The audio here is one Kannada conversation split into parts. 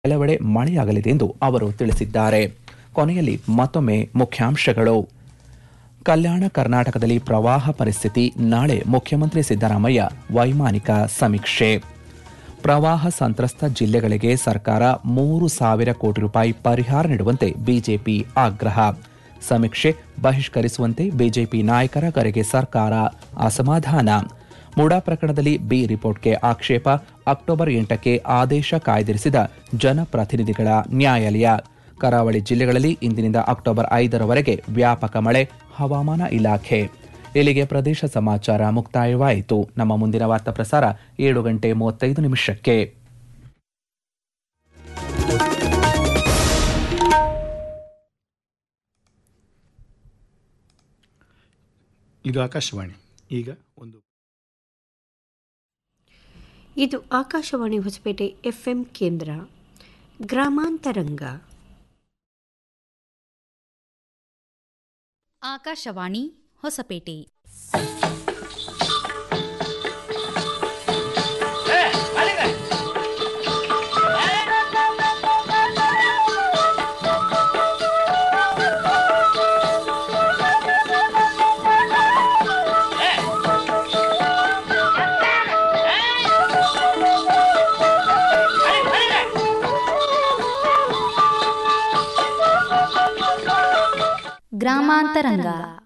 ಕೆಲವೆಡೆ ಮಳೆಯಾಗಲಿದೆ ಎಂದು ಅವರು ತಿಳಿಸಿದ್ದಾರೆ ಕೊನೆಯಲ್ಲಿ ಮತ್ತೊಮ್ಮೆ ಮುಖ್ಯಾಂಶಗಳು ಕಲ್ಯಾಣ ಕರ್ನಾಟಕದಲ್ಲಿ ಪ್ರವಾಹ ಪರಿಸ್ಥಿತಿ ನಾಳೆ ಮುಖ್ಯಮಂತ್ರಿ ಸಿದ್ದರಾಮಯ್ಯ ವೈಮಾನಿಕ ಸಮೀಕ್ಷೆ ಪ್ರವಾಹ ಸಂತ್ರಸ್ತ ಜಿಲ್ಲೆಗಳಿಗೆ ಸರ್ಕಾರ ಮೂರು ಸಾವಿರ ಕೋಟಿ ರೂಪಾಯಿ ಪರಿಹಾರ ನೀಡುವಂತೆ ಬಿಜೆಪಿ ಆಗ್ರಹ ಸಮೀಕ್ಷೆ ಬಹಿಷ್ಕರಿಸುವಂತೆ ಬಿಜೆಪಿ ನಾಯಕರ ಕರೆಗೆ ಸರ್ಕಾರ ಅಸಮಾಧಾನ ಮುಡಾ ಪ್ರಕರಣದಲ್ಲಿ ಬಿ ರಿಪೋರ್ಟ್ಗೆ ಆಕ್ಷೇಪ ಅಕ್ಟೋಬರ್ ಎಂಟಕ್ಕೆ ಆದೇಶ ಕಾಯ್ದಿರಿಸಿದ ಜನಪ್ರತಿನಿಧಿಗಳ ನ್ಯಾಯಾಲಯ ಕರಾವಳಿ ಜಿಲ್ಲೆಗಳಲ್ಲಿ ಇಂದಿನಿಂದ ಅಕ್ಟೋಬರ್ ಐದರವರೆಗೆ ವ್ಯಾಪಕ ಮಳೆ ಹವಾಮಾನ ಇಲಾಖೆ ಇಲ್ಲಿಗೆ ಪ್ರದೇಶ ಸಮಾಚಾರ ಮುಕ್ತಾಯವಾಯಿತು ನಮ್ಮ ಮುಂದಿನ ವಾರ್ತಾ ಪ್ರಸಾರ ಏಳು ಗಂಟೆ ಮೂವತ್ತೈದು ನಿಮಿಷಕ್ಕೆ ಇದು ಆಕಾಶವಾಣಿ ಈಗ ಒಂದು ಇದು ಆಕಾಶವಾಣಿ ಹೊಸಪೇಟೆ ಎಫ್ಎಂ ಕೇಂದ್ರ ಗ್ರಾಮಾಂತರಂಗ ಆಕಾಶವಾಣಿ ಹೊಸಪೇಟೆ ಗ್ರಾಮಾಂತರಂಗ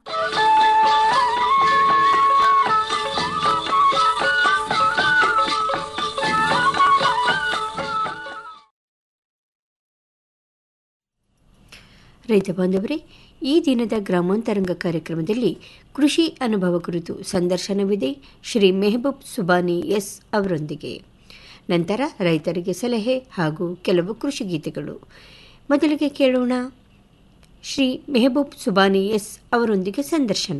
ರೈತ ಬಾಂಧವರೇ ಈ ದಿನದ ಗ್ರಾಮಾಂತರಂಗ ಕಾರ್ಯಕ್ರಮದಲ್ಲಿ ಕೃಷಿ ಅನುಭವ ಕುರಿತು ಸಂದರ್ಶನವಿದೆ ಶ್ರೀ ಮೆಹಬೂಬ್ ಸುಬಾನಿ ಎಸ್ ಅವರೊಂದಿಗೆ ನಂತರ ರೈತರಿಗೆ ಸಲಹೆ ಹಾಗೂ ಕೆಲವು ಕೃಷಿ ಗೀತೆಗಳು ಮೊದಲಿಗೆ ಕೇಳೋಣ ಶ್ರೀ ಮೆಹಬೂಬ್ ಸುಬಾನಿ ಎಸ್ ಅವರೊಂದಿಗೆ ಸಂದರ್ಶನ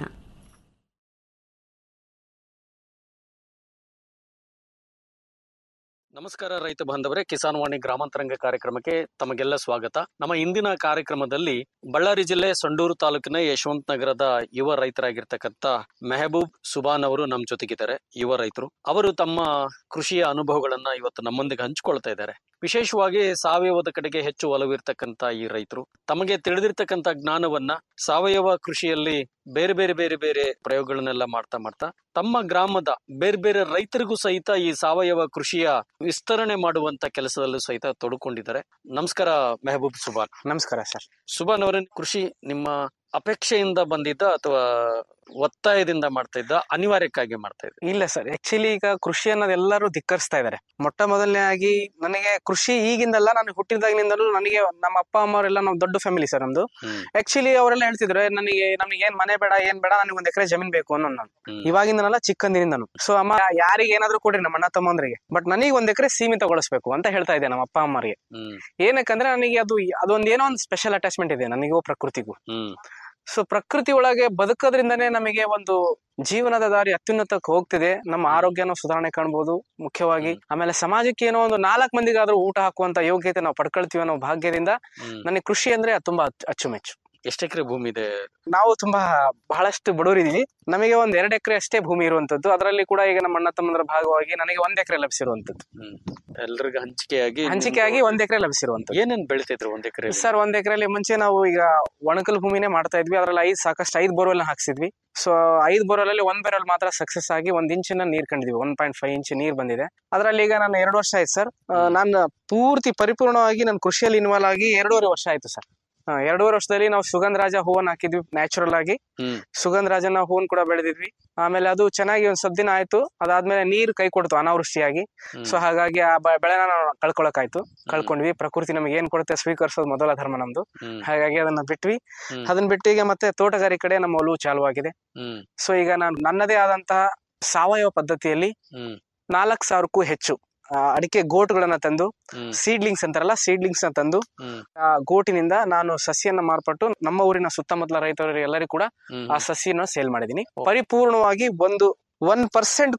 ನಮಸ್ಕಾರ ರೈತ ಬಾಂಧವರೇ ಕಿಸಾನ್ ವಾಣಿ ಗ್ರಾಮಾಂತರಂಗ ಕಾರ್ಯಕ್ರಮಕ್ಕೆ ತಮಗೆಲ್ಲ ಸ್ವಾಗತ ನಮ್ಮ ಇಂದಿನ ಕಾರ್ಯಕ್ರಮದಲ್ಲಿ ಬಳ್ಳಾರಿ ಜಿಲ್ಲೆ ಸಂಡೂರು ತಾಲೂಕಿನ ಯಶವಂತ ನಗರದ ಯುವ ರೈತರಾಗಿರ್ತಕ್ಕಂಥ ಮೆಹಬೂಬ್ ಸುಬಾನ್ ಅವರು ನಮ್ಮ ಜೊತೆಗಿದ್ದಾರೆ ಯುವ ರೈತರು ಅವರು ತಮ್ಮ ಕೃಷಿಯ ಅನುಭವಗಳನ್ನ ಇವತ್ತು ನಮ್ಮೊಂದಿಗೆ ಹಂಚಿಕೊಳ್ತಾ ಇದ್ದಾರೆ ವಿಶೇಷವಾಗಿ ಸಾವಯವದ ಕಡೆಗೆ ಹೆಚ್ಚು ಒಲವಿರ್ತಕ್ಕಂಥ ಈ ರೈತರು ತಮಗೆ ತಿಳಿದಿರ್ತಕ್ಕಂಥ ಜ್ಞಾನವನ್ನ ಸಾವಯವ ಕೃಷಿಯಲ್ಲಿ ಬೇರೆ ಬೇರೆ ಬೇರೆ ಬೇರೆ ಪ್ರಯೋಗಗಳನ್ನೆಲ್ಲ ಮಾಡ್ತಾ ಮಾಡ್ತಾ ತಮ್ಮ ಗ್ರಾಮದ ಬೇರೆ ಬೇರೆ ರೈತರಿಗೂ ಸಹಿತ ಈ ಸಾವಯವ ಕೃಷಿಯ ವಿಸ್ತರಣೆ ಮಾಡುವಂತ ಕೆಲಸದಲ್ಲೂ ಸಹಿತ ತೊಡಕೊಂಡಿದ್ದಾರೆ ನಮಸ್ಕಾರ ಮೆಹಬೂಬ್ ಸುಬಾನ್ ನಮಸ್ಕಾರ ಸರ್ ಸುಬಾನ್ ಅವರ ಕೃಷಿ ನಿಮ್ಮ ಅಪೇಕ್ಷೆಯಿಂದ ಬಂದಿದ್ದ ಅಥವಾ ಒತ್ತಾಯದಿಂದ ಮಾಡ್ತಾ ಇದ್ದ ಅನಿವಾರ್ಯಕ್ಕಾಗಿ ಮಾಡ್ತಾ ಇದ್ದ ಇಲ್ಲ ಸರ್ ಆಕ್ಚುಲಿ ಈಗ ಕೃಷಿ ಅನ್ನೋದು ಎಲ್ಲರೂ ಧಿಕ್ಕರಿಸ್ತಾ ಇದ್ದಾರೆ ಮೊಟ್ಟ ಮೊದಲನೇ ಆಗಿ ನನಗೆ ಕೃಷಿ ಈಗಿಂದಲ್ಲ ನಾನು ಹುಟ್ಟಿದಾಗಿನಿಂದಲೂ ನನಗೆ ನಮ್ಮ ಅಪ್ಪ ಅಮ್ಮ ಅವರೆಲ್ಲ ನಾವು ದೊಡ್ಡ ಫ್ಯಾಮಿಲಿ ಸರ್ ನಮ್ದು ಹ್ಮ್. ಆಕ್ಚುಲಿ ಅವರೆಲ್ಲ ಹೇಳ್ತಿದ್ರು "ಏ, ನನಗೆ ನಮಗೆ ಏನ್ ಮನೆ ಬೇಡ ಏನ್ ಬೇಡ ನನಗೆ ಒಂದ್ ಎಕರೆ ಜಮೀನ್ ಬೇಕು ಅನ್ನೋ ನಾನು ಹ್ಮ್. ಇವಾಗಿಂದನಲ್ಲ ಚಿಕ್ಕಂದಿನಿಂದನು ಸೊ ಅಮ್ಮ ಯಾರಿಗೆ ಏನಾದ್ರು ಕೊಡ್ರಿ ನಮ್ಮ ಅಣ್ಣ ತಮ್ಮಂದ್ರಿಗೆ ಬಟ್ ನನಗೆ ಒಂದ್ ಎಕರೆ ಸೀಮಿತಗೊಳಿಸ್ಬೇಕು ಅಂತ ಹೇಳ್ತಾ ಇದ್ದೆ ನಮ್ಮ ಅಪ್ಪ ಅಮ್ಮರಿಗೆ ಹ್ಮ್ ಏನಕ್ಕಂದ್ರೆ ನನಗೆ ಅದು ಅದೊಂದ್ ಏನೋ ಒಂದು ಸ್ಪೆಷಲ್ ಅಟ್ಯಾಚ್ಮೆಂಟ್ ಇದೆ ನನಗೂ ಪ್ರಕೃತಿಗೂ ಹ್ಮ್ ಸೊ ಪ್ರಕೃತಿ ಒಳಗೆ ಬದುಕೋದ್ರಿಂದನೇ ನಮಗೆ ಒಂದು ಜೀವನದ ದಾರಿ ಅತ್ಯುನ್ನತಕ್ಕೆ ಹೋಗ್ತಿದೆ ನಮ್ಮ ಆರೋಗ್ಯನ ಸುಧಾರಣೆ ಕಾಣ್ಬೋದು ಮುಖ್ಯವಾಗಿ ಆಮೇಲೆ ಸಮಾಜಕ್ಕೆ ಏನೋ ಒಂದು ನಾಲ್ಕು ಮಂದಿಗಾದ್ರೂ ಊಟ ಹಾಕುವಂತ ಯೋಗ್ಯತೆ ನಾವು ಪಡ್ಕೊಳ್ತೀವಿ ಅನ್ನೋ ಭಾಗ್ಯದಿಂದ ಹ್ಮ್ ನನಗೆ ಕೃಷಿ ಅಂದ್ರೆ ಅದು ತುಂಬಾ ಅಚ್ಚು- ಅಚ್ಚುಮೆಚ್ಚು ಎಷ್ಟು ಎಕರೆ ಭೂಮಿ ಇದೆ ನಾವು ತುಂಬಾ ಬಹಳಷ್ಟು ಬಡವರಿದೀವಿ ನಮಗೆ ಒಂದ್ ಎರಡ್ ಎಕರೆ ಅಷ್ಟೇ ಭೂಮಿ ಇರುವಂತದ್ದು ಅದರಲ್ಲಿ ಕೂಡ ಈಗ ನಮ್ಮ ಅಣ್ಣ ತಮ್ಮಂದ್ರ ಭಾಗವಾಗಿ ನನಗೆ ಒಂದ್ ಎಕರೆ ಲಭಿಸಿರುವಂತದ್ದು ಹ್ಮ್ ಎಲ್ರಿಗೂ ಹಂಚಿಕೆಯಾಗಿ ಹಂಚಿಕೆಯಾಗಿ ಒಂದ್ ಎಕರೆ ಲಭಿಸಿರುವಂತದ್ದು ಏನೇನ್ ಬೆಳಿತಿದ್ರು ಒಂದ್ ಎಕರೆ ಸರ್ ಒಂದ್ ಎಕರೆಲಿ ಮುಂಚೆ ನಾವು ಈಗ ಒಣಕಲ್ ಭೂಮಿನೇ ಮಾಡ್ತಾ ಇದ್ವಿ ಅದ್ರಲ್ಲಿ ಐದ್ ಸಾಕಷ್ಟು ಐದ್ ಬೋರ್ವೆಲ್ ಹಾಕ್ಸಿದ್ವಿ ಸೊ ಐದ್ ಬೋರ್ವೆಲ್ ಅಲ್ಲಿ ಒಂದ್ ಬೋರ್ವೆಲ್ ಮಾತ್ರ ಸಕ್ಸಸ್ ಆಗಿ ಒಂದ್ ಇಂಚಿನ ನೀರ್ ಕಂಡಿದ್ವಿ ಒನ್ ಪಾಯಿಂಟ್ ಫೈವ್ ಇಂಚ್ ನೀರ್ ಬಂದಿದೆ ಅದ್ರಲ್ಲಿ ಈಗ ನಾನು ಎರಡು ವರ್ಷ ಆಯ್ತು ಸರ್ ನಾನು ಪೂರ್ತಿ ಪರಿಪೂರ್ಣವಾಗಿ ನಾನು ಕೃಷಿಯಲ್ಲಿ ಇನ್ವಾಲ್ವ್ ಆಗಿ ಎರಡೂವರೆ ವರ್ಷ ಆಯ್ತು ಸರ್ ಎರಡೂವರೆ ವರ್ಷದಲ್ಲಿ ನಾವು ಸುಗಂಧ ರಾಜ ಹೂವನ್ನ ಹಾಕಿದ್ವಿ ನ್ಯಾಚುರಲ್ ಆಗಿ ಹ್ಮ್ ಸುಗಂಧ ರಾಜನ ಹೂವನ್ ಕೂಡ ಬೆಳೆದಿದ್ವಿ ಆಮೇಲೆ ಅದು ಚೆನ್ನಾಗಿ ಒಂದ್ ಸ್ವಲ್ಪ ದಿನ ಆಯ್ತು ಅದಾದ್ಮೇಲೆ ನೀರು ಕೈ ಕೊಡ್ತು ಅನಾವೃಷ್ಟಿಯಾಗಿ ಹ್ಮ್. ಸೊ ಹಾಗಾಗಿ ಆ ಬ- ಬೆಳೆನ ನಾವು ಕಳ್ಕೊಳಕಾಯ್ತು ಕಳ್ಕೊಂಡ್ವಿ ಪ್ರಕೃತಿ ನಮಗೆ ಏನ್ ಕೊಡುತ್ತೆ ಸ್ವೀಕರಿಸೋದು ಮೊದಲ ಧರ್ಮ ನಮ್ದು ಹ್ಮ್ ಹಾಗಾಗಿ ಅದನ್ನ ಬಿಟ್ವಿ ಹ್ಮ್. ಅದನ್ನ ಬಿಟ್ಟು ಈಗ ಮತ್ತೆ ತೋಟಗಾರಿಕೆ ಕಡೆ ನಮ್ಮ ಒಲವು ಚಾಲುವಾಗಿದೆ ಹ್ಮ್ ಸೊ ಈಗ ನಾನು ನನ್ನದೇ ಆದಂತಹ ಸಾವಯವ ಪದ್ಧತಿಯಲ್ಲಿ ಹ್ಮ್ ನಾಲ್ಕು ಸಾವಿರಕ್ಕೂ ಹೆಚ್ಚು ಆ, ಅಡಿಕೆ ಗೋಟುಗಳನ್ನ ತಂದು ಹ್ಮ್ ಸೀಡ್ಲಿಂಗ್ಸ್ ಅಂತಾರಲ್ಲ ಸೀಡ್ಲಿಂಗ್ಸ್ ನ ತಂದು ಹ್ಮ್ ಆ ಗೋಟಿನಿಂದ ನಾನು ಸಸಿಯನ್ನ ಮಾರ್ಪಟ್ಟು ನಮ್ಮ ಊರಿನ ಸುತ್ತಮುತ್ತಲ ರೈತರು ಎಲ್ಲರಿಗೂ ಕೂಡ ಹ್ಮ್ ಆ ಸಸಿಯನ್ನ ಸೇಲ್ ಮಾಡಿದೀನಿ ಪರಿಪೂರ್ಣವಾಗಿ ಒಂದು ಒನ್ ಪರ್ಸೆಂಟ್ ಕೂಡ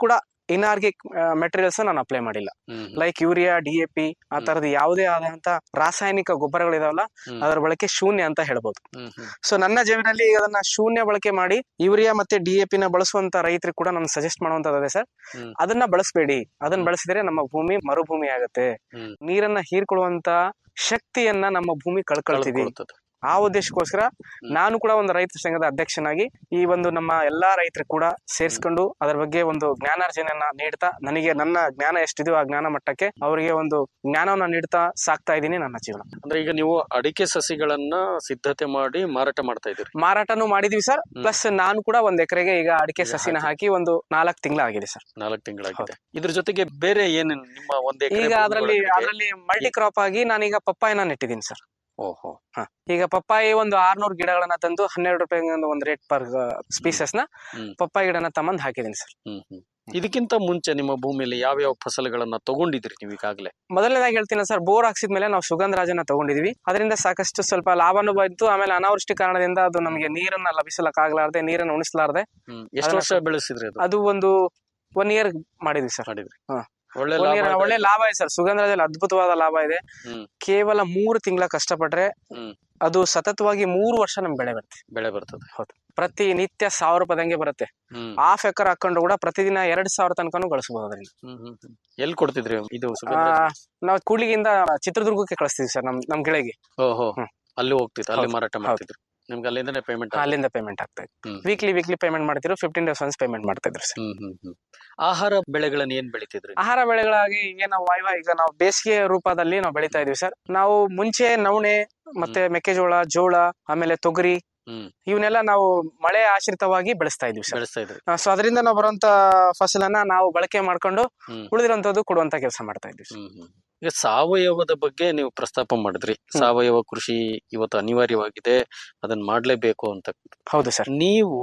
ಇನಾರ್ಗಿಕ್ ಮೆಟೀರಿಯಲ್ಸ್ ನಾನು ಅಪ್ಲೈ ಮಾಡಿಲ್ಲ hmm like urea D A P ಆ ತರದ ಯಾವುದೇ ಆದಂತ ರಾಸಾಯನಿಕ ಗೊಬ್ಬರಗಳಿದಾವಲ್ಲ ಹ್ಮ್. ಅದರ ಬಳಕೆ ಶೂನ್ಯ ಅಂತ ಹೇಳ್ಬೋದು ಹ್ಮ್ ಹ್ಮ್ ಸೊ ನನ್ನ ಜಮೀನಲ್ಲಿ ಅದನ್ನ ಶೂನ್ಯ ಬಳಕೆ ಮಾಡಿ ಯೂರಿಯಾ ಮತ್ತೆ ಡಿ ಎ ಪಿ ನ ಬಳಸುವಂತ ರೈತರಿಗೆ ಕೂಡ ನಾನು ಸಜೆಸ್ಟ್ ಮಾಡುವಂತದ್ದೇ ಸರ್ ಹ್ಮ್. ಅದನ್ನ ಬಳಸಬೇಡಿ ಅದನ್ನ ಬಳಸಿದ್ರೆ ನಮ್ಮ ಭೂಮಿ ಮರುಭೂಮಿ ಆಗುತ್ತೆ ಹ್ಮ್. ನೀರನ್ನ ಹೀರ್ಕೊಳ್ಳುವಂತ ಶಕ್ತಿಯನ್ನ ನಮ್ಮ ಭೂಮಿ ಕಳ್ಕೊಳ್ತೀವಿ ಕಳ್ಕೊಳ್ತದೆ. ಆ ಉದ್ದೇಶಕ್ಕೋಸ್ಕರ ನಾನು ಕೂಡ ಒಂದು ರೈತ ಸಂಘದ ಅಧ್ಯಕ್ಷನಾಗಿ ಈ ಒಂದು ನಮ್ಮ ಎಲ್ಲಾ ರೈತರಿಗೆ ಕೂಡ ಸೇರಿಸ್ಕೊಂಡು ಅದರ ಬಗ್ಗೆ ಒಂದು ಜ್ಞಾನಾರ್ಜನೆಯನ್ನ ನೀಡ್ತಾ ನನಗೆ ನನ್ನ ಜ್ಞಾನ ಎಷ್ಟಿದೆಯೋ ಆ ಜ್ಞಾನ ಮಟ್ಟಕ್ಕೆ ಅವರಿಗೆ ಒಂದು ಜ್ಞಾನವನ್ನ ನೀಡ್ತಾ ಸಾಕ್ತಾ ಇದ್ದೀನಿ ನನ್ನ ಜೀವನ ಅಂದ್ರೆ ಈಗ ನೀವು ಅಡಿಕೆ ಸಸಿಗಳನ್ನ ಸಿದ್ಧತೆ ಮಾಡಿ ಮಾರಾಟ ಮಾಡ್ತಾ ಇದ್ದೀರಿ ಮಾರಾಟನೂ ಮಾಡಿದೀವಿ ಸರ್ ಪ್ಲಸ್ ನಾನು ಕೂಡ ಒಂದ್ ಎಕರೆಗೆ ಈಗ ಅಡಿಕೆ ಈಗ ಸಸಿನ ಹಾಕಿ. ಹಾಕಿ ಒಂದು ನಾಲ್ಕು ತಿಂಗಳಾಗಿದೆ ಸರ್ ನಾಲ್ಕು ತಿಂಗಳಾಗಿದೆ ಇದ್ರ ಜೊತೆಗೆ ಬೇರೆ ಏನೇನು ನಿಮ್ಮ ಒಂದ್ ಎಕರೆ ಈಗ ಅದರಲ್ಲಿ ಭೂಮಿ ಒಳಗಡೆ- ಅದರಲ್ಲಿ ಮಲ್ಟಿ ಕ್ರಾಪ್ ಆಗಿ ನಾನೀಗ ಪಪ್ಪಾಯಿನ ನೆಟ್ಟಿದ್ದೀನಿ ಸರ್ ಓಹೋ ಈಗ ಪಪ್ಪಾಯಿ ಒಂದು ಆರ್ನೂರು ಗಿಡಗಳನ್ನ ತಂದು ಹನ್ನೆರಡು ರೂಪಾಯಿ ಒಂದು ರೇಟ್ ಪರ್ ಸ್ಪೀಸಸ್ ನ ಹ್ಮ್. ಪಪ್ಪಾಯಿ ಗಿಡನ ತಮ್ಮಂದ್ ಹಾಕಿದ್ದೀನಿ ಸರ್ ಹ್ಮ್ ಹ್ಮ್ ಇದಕ್ಕಿಂತ ಮುಂಚೆ ನಿಮ್ಮ ಭೂಮಿಯಲ್ಲಿ ಯಾವ ಯಾವ ಫಸಲುಗಳನ್ನ ತಗೊಂಡಿದ್ರಿ ನೀವು ಈಗಾಗಲೇ ಮೊದಲನೇದಾಗಿ ಹೇಳ್ತೀನಿ ಸರ್ ಬೋರ್ ಹಾಕ್ಸಿದ್ಮೇಲೆ ನಾವು ಸುಗಂಧರಾಜನ ತಗೊಂಡಿದ್ವಿ ಅದರಿಂದ ಸಾಕಷ್ಟು ಸ್ವಲ್ಪ ಲಾಭನೂ ಬಂತು ಆಮೇಲೆ ಅನಾವೃಷ್ಟಿ ಕಾರಣದಿಂದ ಅದು ನಮಗೆ ನೀರನ್ನ ಲಭಿಸಲಕ್ಕಾಗಲಾರ್ದೆ ನೀರನ್ನ ಉಣಿಸಲಾರ್ದೆ ಹ್ಮ್ ಎಷ್ಟು ಅದನ್ನ ವರ್ಷ ಬೆಳೆಸಿದ್ರಿ ಅದು ಅದು ಒಂದು ಒನ್ ಇಯರ್ ಮಾಡಿದ್ವಿ ಸರ್ ಮಾಡಿದ್ರಿ ಹಾ. ಒಳ್ಳೆ One ಲಾಭ year ಇದೆ. ಒಳ್ಳೆ ಲಾಭ ಇದೆ ಸರ್ ಸುಗಂಧರಾಜಲ್ಲಿ ಅದ್ಭುತವಾದ ಲಾಭ ಇದೆ ಹ್ಮ್. ಕೇವಲ ಮೂರು ತಿಂಗಳ ಕಷ್ಟಪಟ್ರೆ ಹ್ಮ್. ಅದು ಸತತವಾಗಿ ಮೂರು ವರ್ಷ ನಮ್ ಬೆಳೆ ಬರುತ್ತೆ ಬೆಳೆ ಬರ್ತದೆ ಪ್ರತಿ ನಿತ್ಯ ಸಾವಿರ ರೂಪಾಯಿದಂಗೆ ಬರುತ್ತೆ ಹ್ಮ್ ಹಾಫ್ ಎಕರ್ ಹಾಕೊಂಡು ಕೂಡ ಪ್ರತಿದಿನ ಎರಡ್ ಸಾವಿರ ತನಕನೂ ಗಳಿಸಬಹುದು ಅದರಿಂದ ಹ್ಮ್ ಹ್ಮ್ ಹ್ಮ್. ಎಲ್ಲಿ ಕೊಡ್ತಿದ್ರಿ ಇದು ಆ, ಸುಗಂಧರಾಜ ನಾವು ಕೂಡ್ಲಿಗಿಂದ ಚಿತ್ರದುರ್ಗಕ್ಕೆ ಕಳಿಸ್ತೀವಿ ಸರ್ ನಮ್ ನಮ್ ಗೆಳೆಗೆ ಓಹೋ ಹ್ಮ್. ಅಲ್ಲಿ ಹೋಗ್ತಿತ್ತು ಅಲ್ಲಿ ಹೌದು. ಮಾರಾಟ ಮಾಡ್ತಿದ್ರು ನಿಮ್ಗೆ ಅಲ್ಲಿಂದನೇ ಪೇಮೆಂಟ್ ಅಲ್ಲಿಂದ ಪೇಮೆಂಟ್ ಆಗ್ತಾ ಇತ್ತು ಹ್ಮ್. ವೀಕ್ಲಿ ವೀಕ್ಲಿ ಪೇಮೆಂಟ್ ಮಾಡ್ತಿದ್ರು ಫಿಫ್ಟೀನ್ ಡೇಸ್ ಒನ್ಸ್ ಪೇಮೆಂಟ್ ಮಾಡ್ತಾ ಇದ್ರು ಸರ್ ಹ್ಮ್ ಹ್ಮ್ ಹ್ಮ್ ಆಹಾರ ಬೆಳೆಗಳನ್ನ ಏನ್ ಬೆಳಿತಿದ್ರಿ ಆಹಾರ ಬೆಳೆಗಳಾಗಿ ಈಗ ನಾವು ವಾಯುವ ಈಗ ನಾವು ಬೇಸಿಗೆ ರೂಪದಲ್ಲಿ ನಾವು ಬೆಳಿತಾ ಇದೀವಿ ಸರ್ ನಾವು ಮುಂಚೆ ನವಣೆ ಮತ್ತೆ ಮೆಕ್ಕೆಜೋಳ ಜೋಳ ಆಮೇಲೆ ತೊಗರಿ ಹ್ಮ್. ಇವನ್ನೆಲ್ಲ ನಾವು ಮಳೆ ಆಶ್ರಿತವಾಗಿ ಬೆಳೆಸ್ತಾ ಇದೀವಿ ಸರ್ ಬೆಳೆಸ್ತಾ ಇದ್ರಿ ಸೊ ಅದರಿಂದ ನಾವು ಬರುವಂತ ಫಸಲನ್ನ ನಾವು ಬಳಕೆ ಮಾಡ್ಕೊಂಡು ಹ್ಮ್. ಉಳಿದಿರುವಂತದ್ದು ಕೊಡುವಂತ ಕೆಲಸ ಮಾಡ್ತಾ ಇದೀವಿ ಸರ್ ಹ್ಮ್ ಹ್ಮ್ ಈಗ ಸಾವಯವದ ಬಗ್ಗೆ ನೀವು ಪ್ರಸ್ತಾಪ ಮಾಡಿದ್ರಿ ಸಾವಯವ ಕೃಷಿ ಇವತ್ತು ಅನಿವಾರ್ಯವಾಗಿದೆ ಅದನ್ನ ಮಾಡ್ಲೇಬೇಕು ಅಂತ ಹೌದು ಸರ್ ನೀವು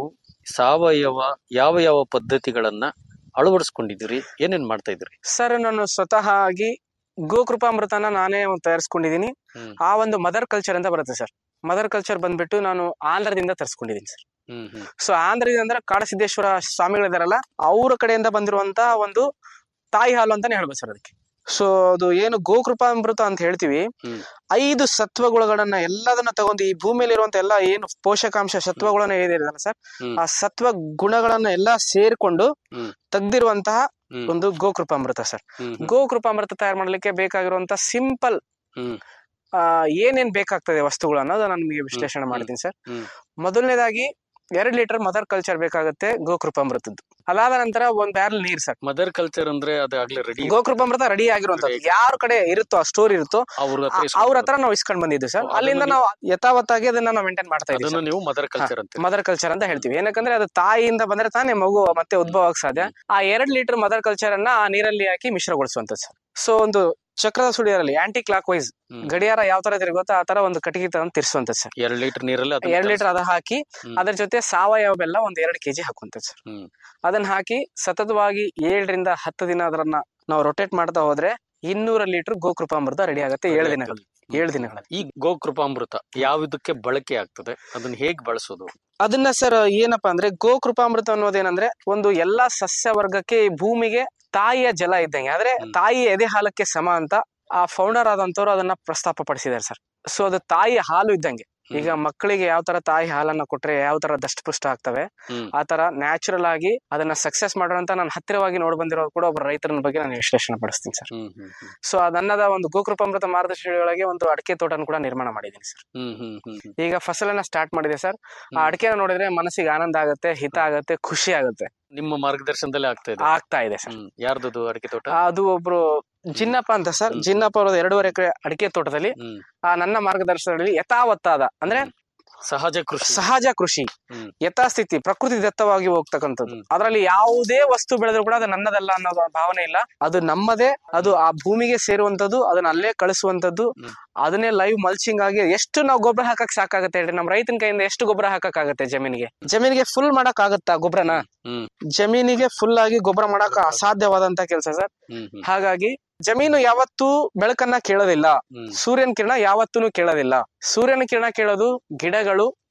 ಸಾವಯವ ಯಾವ ಯಾವ ಪದ್ಧತಿಗಳನ್ನ ಅಳವಡಿಸ್ಕೊಂಡಿದ್ದೀರಿ ಏನೇನ್ ಮಾಡ್ತಾ ಇದ್ರಿ ಸರ್ ನಾನು ಸ್ವತಃ ಆಗಿ ಗೋಕೃಪಾಮೃತನ ನಾನೇ ಒಂದು ತಯಾರಿಸ್ಕೊಂಡಿದ್ದೀನಿ ಹ್ಮ್. ಆ ಒಂದು ಮದರ್ ಕಲ್ಚರ್ ಅಂತ ಬರುತ್ತೆ ಸರ್ ಮದರ್ ಕಲ್ಚರ್ ಬಂದ್ಬಿಟ್ಟು ನಾನು ಆಂಧ್ರದಿಂದ ತರಿಸ್ಕೊಂಡಿದ್ದೀನಿ ಸರ್ ಹ್ಮ್ ಹ್ಮ್ ಸೊ ಆಂಧ್ರದಿಂದ ಅಂದ್ರೆ ಕಾಡಸಿದ್ದೇಶ್ವರ ಸ್ವಾಮಿಗಳಿದಾರಲ್ಲ ಅವರ ಕಡೆಯಿಂದ ಬಂದಿರುವಂತ ಒಂದು ತಾಯಿ ಹಾಲು ಅಂತಾನೆ ಹೇಳ್ಬೋದು ಸರ್ ಅದಕ್ಕೆ ಸೊ ಅದು ಏನು ಗೋಕೃಪಾಮೃತ ಅಂತ ಹೇಳ್ತೀವಿ ಹ್ಮ್. ಐದು ಸತ್ವಗುಣಗಳನ್ನ ಎಲ್ಲದನ್ನ ತಗೊಂಡು ಈ ಭೂಮಿಯಲ್ಲಿ ಇರುವಂತ ಎಲ್ಲ ಏನು ಪೋಷಕಾಂಶ ಸತ್ವಗಳನ್ನ ಏನಿದೆ ಸರ್ ಹ್ಮ್. ಆ ಸತ್ವ ಗುಣಗಳನ್ನ ಎಲ್ಲಾ ಸೇರ್ಕೊಂಡು ಹ್ಮ್. ತೆಗ್ದಿರುವಂತಹ ಹ್ಮ್. ಒಂದು ಗೋಕೃಪಾಮೃತ ಸರ್ ಹ್ಮ್ ಹ್ಮ್ ಗೋಕೃಪಾಮೃತ ತಯಾರು ಮಾಡ್ಲಿಕ್ಕೆ ಬೇಕಾಗಿರುವಂತ ಸಿಂಪಲ್ ಹ್ಮ್. ಆ ಏನೇನ್ ಬೇಕಾಗ್ತದೆ ವಸ್ತುಗಳು ಅನ್ನೋದು ನಾನು ನಿಮಗೆ ವಿಶ್ಲೇಷಣೆ ಹ್ಮ್. ಮಾಡ್ತೀನಿ ಸರ್ ಹ್ಮ್. ಮೊದಲನೇದಾಗಿ ಎರಡ್ ಲೀಟರ್ ಮದರ್ ಕಲ್ಚರ್ ಬೇಕಾಗುತ್ತೆ ಗೋಕೃಪಾಮೃತದ್ದು ಅದಾದ ನಂತರ ಒಂದ್ ಬ್ಯಾರಲ್ ನೀರ್ ಸರ್ ಮದರ್ ಕಲ್ಚರ್ ಅಂದ್ರೆ ಅದು ಆಗ್ಲೇ ರೆಡಿ ಗೋಕೃಪಾಮೃತ ರೆಡಿ ಆಗಿರುವಂತದ್ದು Ready. ಯಾರ ಕಡೆ ಇರುತ್ತೋ ಆ ಸ್ಟೋರ್ ಇರುತ್ತೋ ಅವ್ರ ಆ- ಹತ್ರ ಅವ್ರ ಹತ್ರ ನಾವು ಇಸ್ಕೊಂಡ್ ಬಂದಿದ್ವಿ ಸರ್ ಅದನ್ನ ಅಲ್ಲಿಂದ ನೀವು- ನಾವು ಯಥಾವತ್ತಾಗಿ ಅದನ್ನ ನಾವು ಮೇಂಟೈನ್ ಮಾಡ್ತಾ ಅದನ್ನ ಇದ್ದೀವಿ ನೀವು ಮದರ್ ಕಲ್ಚರ್ ಅಂತ ಮದರ್ ಕಲ್ಚರ್ ಅಂತ ಹೇಳ್ತೀವಿ ಏನಕ್ಕಂದ್ರೆ ಅದು ತಾಯಿಯಿಂದ ಬಂದ್ರೆ ತಾನೇ ಮಗು ಮತ್ತೆ ಉದ್ಭವ ಆಗ ಸಾಧ್ಯ ಆ ಎರಡ್ ಲೀಟರ್ ಮದರ್ ಕಲ್ಚರ್ ಅನ್ನ ಆ ನೀರಲ್ಲಿ ಹಾಕಿ ಮಿಶ್ರಗೊಳಿಸುವಂತದ್ದು ಸರ್ ಸೊ ಒಂದು ಚಕ್ರದ ಸುಳಿಯರಲ್ಲಿ ಆಂಟಿ ಕ್ಲಾಕ್ ವೈಸ್ ಹ್ಮ್. ಗಡಿಯಾರ ಯಾವ ತರ ತಿರುಗುತ್ತೋ ಆ ತರ ಒಂದು ಕಟ್ಟಿಗೆ ತಗೊಂಡು ತಿರ್ಸುವಂತದ್ದು ಸರ್ ಎರಡ್ ಲೀಟರ್ ನೀರಲ್ಲಿ ಅದನ್ನ ಎರಡ್ ಲೀಟರ್ ಅದ ಹಾಕಿ ಹ್ಮ್. ಅದ್ರ ಜೊತೆ ಸಾವಯವ ಬೆಲ್ಲ ಒಂದ್ ಎರಡ್ ಕೆಜಿ ಹಾಕುವಂತದ್ದು ಸರ್ ಹ್ಮ್. ಅದನ್ನ ಹಾಕಿ ಸತತವಾಗಿ ಏಳರಿಂದ ಹತ್ತು ದಿನ ಅದನ್ನ ನಾವು ರೊಟೇಟ್ ಮಾಡ್ತಾ ಹೋದ್ರೆ ಇನ್ನೂರ ಲೀಟರ್ ಗೋಕೃಪಾಮೃತ ರೆಡಿ ಆಗುತ್ತೆ ಏಳು ದಿನಗಳು ಏಳು ದಿನಗಳಲ್ಲಿ ಈ ಗೋಕೃಪಾಮೃತ ಯಾವುದಕ್ಕೆ ಬಳಕೆ ಆಗ್ತದೆ ಅದನ್ನ ಹೇಗ್ ಬಳಸೋದು ಅದನ್ನ ಸರ್ ಏನಪ್ಪಾ ಅಂದ್ರೆ ಗೋಕೃಪಾಮೃತ ಅನ್ನೋದೇನಂದ್ರೆ ಒಂದು ಎಲ್ಲಾ ಸಸ್ಯ ವರ್ಗಕ್ಕೆ ಈ ಭೂಮಿಗೆ ತಾಯಿಯ ಜಲ ಇದ್ದಂಗೆ ಆದ್ರೆ ಹ್ಮ್. ತಾಯಿಯ ಎದೆ ಹಾಲಕ್ಕೆ ಸಮ ಅಂತ ಆ ಫೌಂಡರ್ ಆದಂತವ್ರು ಅದನ್ನ ಪ್ರಸ್ತಾಪ ಪಡಿಸಿದ್ದಾರೆ ಸರ್ ಸೊ ಅದು ತಾಯಿಯ ಹಾಲು ಇದ್ದಂಗೆ ಹ್ಮ್. ಈಗ ಮಕ್ಕಳಿಗೆ ಯಾವ ತರ ತಾಯಿ ಹಾಲನ್ನ ಕೊಟ್ರೆ ಯಾವ ತರ ದಷ್ಟಪುಷ್ಟ ಆಗ್ತವೆ ಹ್ಮ್. ಆ ತರ ನ್ಯಾಚುರಲ್ ಆಗಿ ಅದನ್ನ ಸಕ್ಸಸ್ ಮಾಡೋಂತ ನಾನು ಹತ್ತಿರವಾಗಿ ನೋಡಿ ಬಂದಿರೋ ಕೂಡ ಒಬ್ಬ ರೈತರ ಬಗ್ಗೆ ನಾನು ವಿಶ್ಲೇಷಣೆ ಪಡಿಸ್ತೀನಿ ಸರ್ ಹ್ಮ್ ಹ್ಮ್ ಹ್ಮ್ ಸೊ ಅದನ್ನದ ಒಂದು ಗೋಕೃಪಾಮೃತ ಮಾರ್ಗದರ್ಶಿಯೊಳಗೆ ಒಂದು ಅಡಿಕೆ ತೋಟನ ಕೂಡ ನಿರ್ಮಾಣ ಮಾಡಿದ್ದೀನಿ ಸರ್ ಹ್ಮ್ ಹ್ಮ್ ಹ್ಮ್ ಹ್ಮ್ ಈಗ ಫಸಲನ್ನ ಸ್ಟಾರ್ಟ್ ಮಾಡಿದೆ ಸರ್ ಆ ಹ್ಮ್. ಅಡಿಕೆನ ನೋಡಿದ್ರೆ ಮನಸ್ಸಿಗೆ ಆನಂದ ಆಗುತ್ತೆ ಹಿತ ಆಗುತ್ತೆ ಖುಷಿ ಆಗುತ್ತೆ ನಿಮ್ಮ ಮಾರ್ಗದರ್ಶನದಲ್ಲಿ ಆಗ್ತಾ ಇದೆ ಆಗ್ತಾ ಇದೆ ಸರ್ ಹ್ಮ್ ಯಾರ್ದದು ಅಡಿಕೆ ತೋಟ ಅದು ಒಬ್ರು ಜಿನ್ನಪ್ಪ ಅಂತ ಸರ್ ಹ್ಮ್. ಜಿನ್ನಪ್ಪ ಅವರದ ಎರಡೂವರೆ ಎಕರೆ ಅಡಿಕೆ ತೋಟದಲ್ಲಿ ಹ್ಮ್ ಆ ನನ್ನ ಮಾರ್ಗದರ್ಶನದಲ್ಲಿ ಯಥಾವತ್ತಾದ ಅಂದ್ರೆ ಸಹಜ ಕೃಷಿ ಸಹಜ ಕೃಷಿ ಹ್ಮ್. ಯಥಾಸ್ಥಿತಿ ಪ್ರಕೃತಿ ದತ್ತವಾಗಿ ಹೋಗ್ತಕ್ಕಂಥದ್ದು ಹ್ಮ್. ಅದರಲ್ಲಿ ಯಾವುದೇ ವಸ್ತು ಬೆಳೆದ್ರು ಕೂಡ ಅದು ನನ್ನದಲ್ಲ ಅನ್ನೋದು ಭಾವನೆ ಇಲ್ಲ ಅದು ನಮ್ಮದೇ ಅದು ಆ ಭೂಮಿಗೆ ಸೇರುವಂತದ್ದು ಅದನ್ನ ಅಲ್ಲೇ ಕಳಿಸುವಂತದ್ದು ಹ್ಮ್. ಅದನ್ನೇ ಲೈವ್ ಮಲ್ಚಿಂಗ್ ಆಗಿ ಎಷ್ಟು ನಾವು ಗೊಬ್ಬರ ಹಾಕಕ್ ಸಾಕಾಗತ್ತೆ ಹೇಳ್ರಿ ನಮ್ಮ ರೈತನ ಕೈಯಿಂದ ಎಷ್ಟು ಗೊಬ್ಬರ ಹಾಕಕ್ ಆಗತ್ತೆ ಜಮೀನಿಗೆ ಜಮೀನಿಗೆ ಫುಲ್ ಮಾಡಕ್ ಆಗತ್ತಾ ಗೊಬ್ಬರನ ಹ್ಮ್ ಜಮೀನಿಗೆ ಫುಲ್ ಆಗಿ ಗೊಬ್ಬರ ಮಾಡಕ್ ಅಸಾಧ್ಯವಾದಂತ ಕೆಲಸ ಸರ್ ಹ್ಮ್ ಹ್ಮ್ ಹಾಗಾಗಿ ಜಮೀನು ಯಾವತ್ತೂ ಬೆಳಕನ್ನ ಕೇಳೋದಿಲ್ಲ ಹ್ಮ್ ಸೂರ್ಯನ ಕಿರಣ ಯಾವತ್ತೂ ಕೇಳೋದಿಲ್ಲ ಸೂರ್ಯನ ಕಿರಣ ಕೇಳೋದು ಗಿಡಗಳು